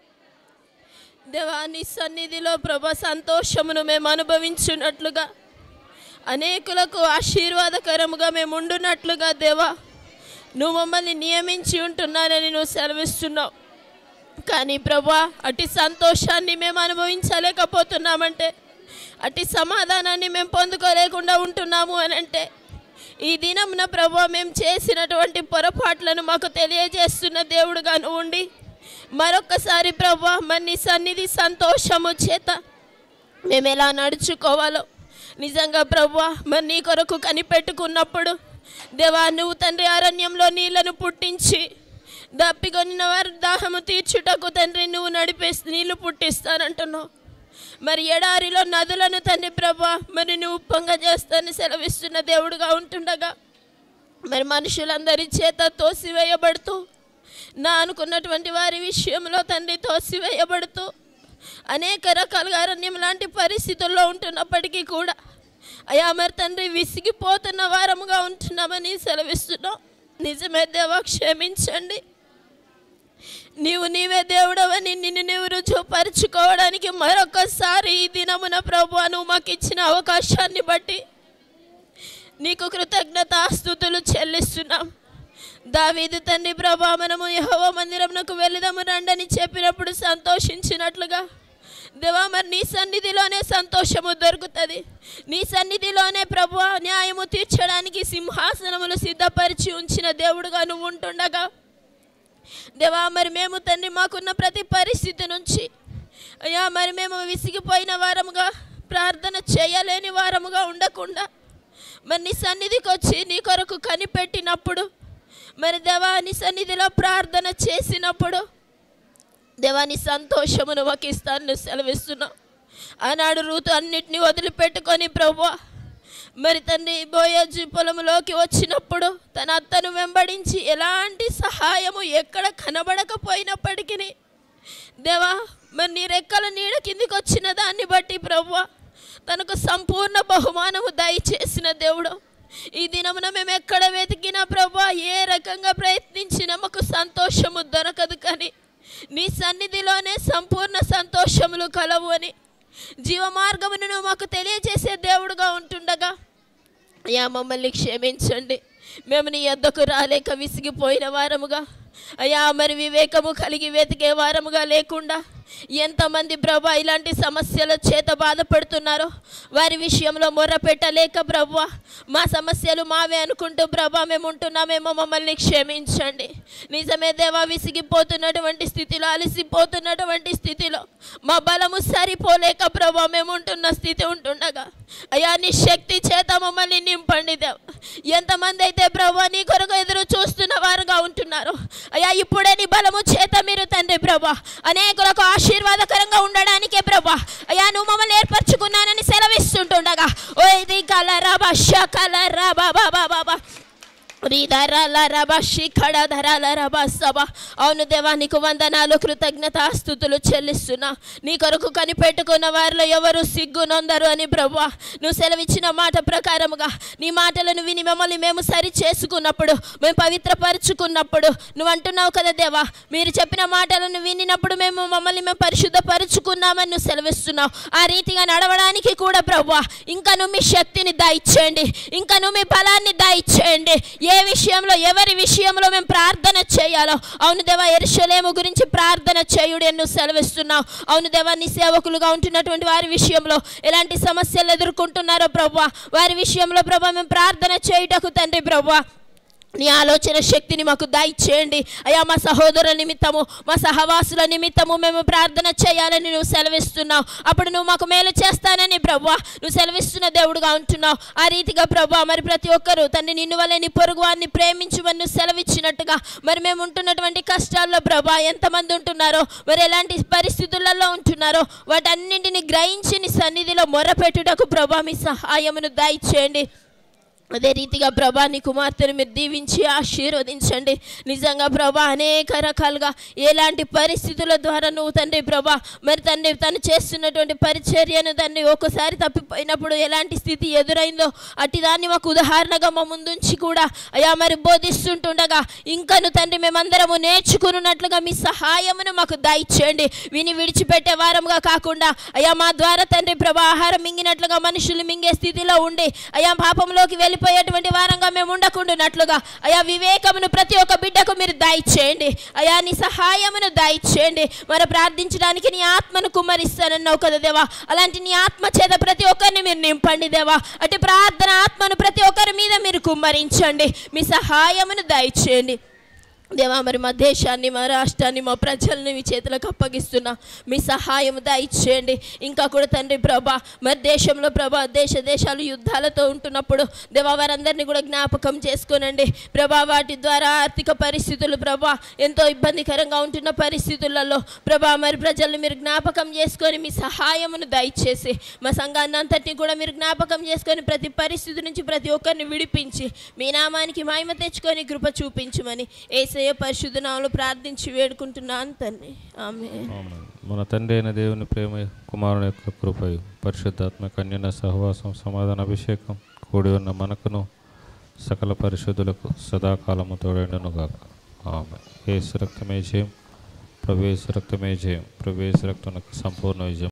దేవా నీ సన్నిధిలో ప్రభా సంతోషమును మేము అనుభవించున్నట్లుగా అనేకులకు ఆశీర్వాదకరముగా మేము ఉండునట్లుగా దేవా నువ్వు మమ్మల్ని నియమించి ఉంటున్నానని నువ్వు సెలవిస్తున్నావు కానీ ప్రభా అటు సంతోషాన్ని మేము అనుభవించలేకపోతున్నామంటే అటు సమాధానాన్ని మేము పొందుకోలేకుండా ఉంటున్నాము అని అంటే ఈ దినమున ప్రభా మేము చేసినటువంటి పొరపాట్లను మాకు తెలియజేస్తున్న దేవుడుగా నువ్వు ఉండి మరొక్కసారి ప్రభా మరి నీ సన్నిధి సంతోషము చేత మేము ఎలా నడుచుకోవాలో నిజంగా ప్రభా మరి నీ కొరకు కనిపెట్టుకున్నప్పుడు దేవా నువ్వు తండ్రి అరణ్యంలో నీళ్లను పుట్టించి దప్పికొనిన వారు దాహము తీర్చుటకు తండ్రి నువ్వు నడిపేసి నీళ్లు పుట్టిస్తానంటున్నావు మరి ఎడారిలో నదులను తండ్రి ప్రభా మరి నువ్వు పొంగ చేస్తానని సెలవిస్తున్న దేవుడుగా ఉంటుండగా మరి మనుషులందరి చేత తోసివేయబడుతూ నా అనుకున్నటువంటి వారి విషయంలో తండ్రి తోసివేయబడుతూ అనేక రకాలుగా అరణ్యం లాంటి పరిస్థితుల్లో ఉంటున్నప్పటికీ కూడా అయా మరి తండ్రి విసిగిపోతున్న వారముగా ఉంటున్నామని సెలవిస్తున్నాం నిజమే దేవా క్షమించండి నీవు నీవే దేవుడవని నిన్ను నీవు రుజువుపరుచుకోవడానికి మరొకసారి ఈ దినమున ప్రభు నువ్వు మాకు ఇచ్చిన అవకాశాన్ని బట్టి నీకు కృతజ్ఞతాస్తుతులు చెల్లిస్తున్నాం దావీదు తండ్రి ప్రభా మనము యెహోవా మందిరమునకు వెళదాము రండని చెప్పినప్పుడు సంతోషించినట్లుగా దేవా మరి నీ సన్నిధిలోనే సంతోషము దొరుకుతుంది నీ సన్నిధిలోనే ప్రభు న్యాయము తీర్చడానికి సింహాసనములు సిద్ధపరిచి ఉంచిన దేవుడుగా నువ్వు ఉంటుండగా దేవా మరి మేము తండ్రి మాకున్న ప్రతి పరిస్థితి నుంచి అయ్యా మరి మేము విసిగిపోయిన వారముగా ప్రార్థన చేయలేని వారముగా ఉండకుండా మరి నీ సన్నిధికి వచ్చి నీ కొరకు కనిపెట్టినప్పుడు మరి దేవా నీ సన్నిధిలో ప్రార్థన చేసినప్పుడు దేవాని సంతోషమును మాకు ఇస్తాను సెలవిస్తున్నావు ఆనాడు రూతు అన్నిటినీ వదిలిపెట్టుకొని ప్రభు మరి తండ్రి బోయజు పొలంలోకి వచ్చినప్పుడు తన అత్తను వెంబడించి ఎలాంటి సహాయము ఎక్కడ కనబడకపోయినప్పటికీ దేవా మరి నీ రెక్కల నీడ కిందికి వచ్చిన దాన్ని బట్టి ప్రభు తనకు సంపూర్ణ బహుమానము దయచేసిన దేవుడు ఈ దినమున మేము ఎక్కడ వెతికినా ప్రభు ఏ రకంగా ప్రయత్నించినా మాకు సంతోషము దొరకదు కానీ నీ సన్నిధిలోనే సంపూర్ణ సంతోషములు కలవు అని జీవ మార్గమును నువ్వు మాకు తెలియజేసే దేవుడుగా ఉంటుండగా అయ్యా మమ్మల్ని క్షమించండి మేము నీ యొద్దకు రాలేక విసిగిపోయిన వారముగా అయ్యా మరి వివేకము కలిగి వెతికే వారముగా లేకుండా ఎంతమంది ప్రభా ఇలాంటి సమస్యల చేత బాధపడుతున్నారో వారి విషయంలో మొర్ర పెట్టలేక ప్రభా మా సమస్యలు మావే అనుకుంటూ ప్రభా మేము ఉంటున్నామేమో మమ్మల్ని క్షమించండి నిజమే దేవా విసిగిపోతున్నటువంటి స్థితిలో అలసిపోతున్నటువంటి స్థితిలో మా బలము సరిపోలేక ప్రభా మేము ఉంటున్న స్థితి ఉంటుండగా అయ్యా నీ శక్తి చేత మమ్మల్ని నింపండి దేవ ఎంతమంది అయితే ప్రభా నీ కొరకు ఎదురు చూస్తున్న వారుగా ఉంటున్నారు అయ్యా ఇప్పుడే నీ బలము చేత మీరు తండ్రి ప్రభా అనేకులకు ఆశీర్వాదకరంగా ఉండడానికే ప్రభా అయ్యా నువ్వు మమ్మల్ని ఏర్పరచుకున్నానని సెలవిస్తుంటుండగా ఓ ఇది కలరా బష కలరా బాబా బాబా బాబా అవును దేవా నీకు వందనాలు కృతజ్ఞత స్థుతులు చెల్లిస్తున్నా నీ కొరకు కనిపెట్టుకున్న వారిలో ఎవరు సిగ్గు నొందరు అని ప్రభా నువ్వు సెలవిచ్చిన మాట ప్రకారముగా నీ మాటలను విని మమ్మల్ని మేము సరి చేసుకున్నప్పుడు మేము పవిత్రపరుచుకున్నప్పుడు నువ్వు అంటున్నావు కదా దేవా మీరు చెప్పిన మాటలను వినినప్పుడు మేము మమ్మల్ని మేము పరిశుద్ధపరుచుకున్నామని నువ్వు సెలవిస్తున్నావు ఆ రీతిగా నడవడానికి కూడా ప్రభా ఇంకా నువ్వు మీ శక్తిని దాయిచ్చేయండి ఇంకా నువ్వు మీ బలాన్ని దాయిచ్చేయండి ఏ విషయంలో ఎవరి విషయంలో మేము ప్రార్థన చేయాలో అవును దేవా ఎరుషలేము గురించి ప్రార్థన చేయుడు అని నువ్వు సెలవిస్తున్నావు అవును దేవా నీ సేవకులుగా ఉంటున్నటువంటి వారి విషయంలో ఎలాంటి సమస్యలు ఎదుర్కొంటున్నారో ప్రభా వారి విషయంలో ప్రభా మేము ప్రార్థన చేయుటకు తండ్రి ప్రభా నీ ఆలోచన శక్తిని మాకు దయచేయండి అయ్యా మా సహోదరుల నిమిత్తము మా సహవాసుల నిమిత్తము మేము ప్రార్థన చేయాలని నువ్వు సెలవిస్తున్నావు అప్పుడు నువ్వు మాకు మేలు చేస్తానని ప్రభా నువ్వు సెలవిస్తున్న దేవుడుగా ఉంటున్నావు ఆ రీతిగా ప్రభా మరి ప్రతి ఒక్కరూ తండ్రి నిన్ను వల్ల నీ పొరుగు వారిని ప్రేమించమని నువ్వు సెలవిచ్చినట్టుగా మరి మేము ఉంటున్నటువంటి కష్టాల్లో ప్రభా ఎంతమంది ఉంటున్నారో మరి ఎలాంటి పరిస్థితులలో ఉంటున్నారో వాటన్నింటిని గ్రహించి నీ సన్నిధిలో మొరపెట్టుటకు ప్రభా మీ సహాయమును దయచేయండి అదే రీతిగా ప్రభా నీ కుమార్తెను మీరు దీవించి ఆశీర్వదించండి నిజంగా ప్రభా అనేక రకాలుగా ఎలాంటి పరిస్థితుల ద్వారా నువ్వు తండ్రి ప్రభా మరి తండ్రి తను చేస్తున్నటువంటి పరిచర్యను తండ్రి ఒక్కసారి తప్పిపోయినప్పుడు ఎలాంటి స్థితి ఎదురైందో అట్టి దాన్ని మాకు ఉదాహరణగా మా ముందుంచి కూడా అయా మరి బోధిస్తుంటుండగా ఇంకను తండ్రి మేమందరము నేర్చుకున్నట్లుగా మీ సహాయమును మాకు దయచేయండి విని విడిచిపెట్టే వారముగా కాకుండా అయా మా ద్వారా తండ్రి ప్రభా ఆహారం మింగినట్లుగా మనుషులు మింగే స్థితిలో ఉండి అయా పాపంలోకి వెళ్ళిపోయేటువంటి వారంగా మేము ఉండకుండానట్లుగా అయా వివేకమును ప్రతి ఒక్క బిడ్డకు మీరు దయచేయండి అయా నీ సహాయమును దయచేయండి మరి ప్రార్థించడానికి నీ ఆత్మను కుమ్మరిస్తానన్నావు కదా దేవా అలాంటి నీ ఆత్మ చేత ప్రతి ఒక్కరిని మీరు నింపండి దేవా అటు ప్రార్థన ఆత్మను ప్రతి ఒక్కరి మీద మీరు కుమ్మరించండి మీ సహాయమును దయచేయండి దేవా మరి మా దేశాన్ని మా రాష్ట్రాన్ని మా ప్రజల్ని మీ చేతులకు అప్పగిస్తున్నా మీ సహాయం దయచేయండి ఇంకా కూడా తండ్రి ప్రభా మరి దేశంలో ప్రభా దేశ దేశాలు యుద్ధాలతో ఉంటున్నప్పుడు దేవా వారందరినీ కూడా జ్ఞాపకం చేసుకోనండి ప్రభా వాటి ద్వారా ఆర్థిక పరిస్థితులు ప్రభా ఎంతో ఇబ్బందికరంగా ఉంటున్న పరిస్థితులలో ప్రభా మరి ప్రజల్ని మీరు జ్ఞాపకం చేసుకొని మీ సహాయమును దయచేసి మా సంఘాన్ని అంతటిని కూడా మీరు జ్ఞాపకం చేసుకొని ప్రతి పరిస్థితి నుంచి ప్రతి ఒక్కరిని విడిపించి మీ నామానికి మహిమ తెచ్చుకొని కృప చూపించమని ఏసయ్య పరిశుద్ధ నామములో ప్రార్థించి వేడుకుంటున్నాను తండ్రి ఆమె ఆమేన్. మన తండ్రి అయిన దేవుని ప్రేమ కుమారుని యొక్క కృపయు పరిశుద్ధాత్మ కన్యన సహవాసం సమాధాన అభిషేకం కూడి ఉన్న మనకును సకల పరిశుద్ధులకు సదాకాలము తోడైనను గాక ఆమె ఏ రక్తమే జయం ప్రవేశ రక్తమే జయం ప్రవేశ రక్తం సంపూర్ణ విజయం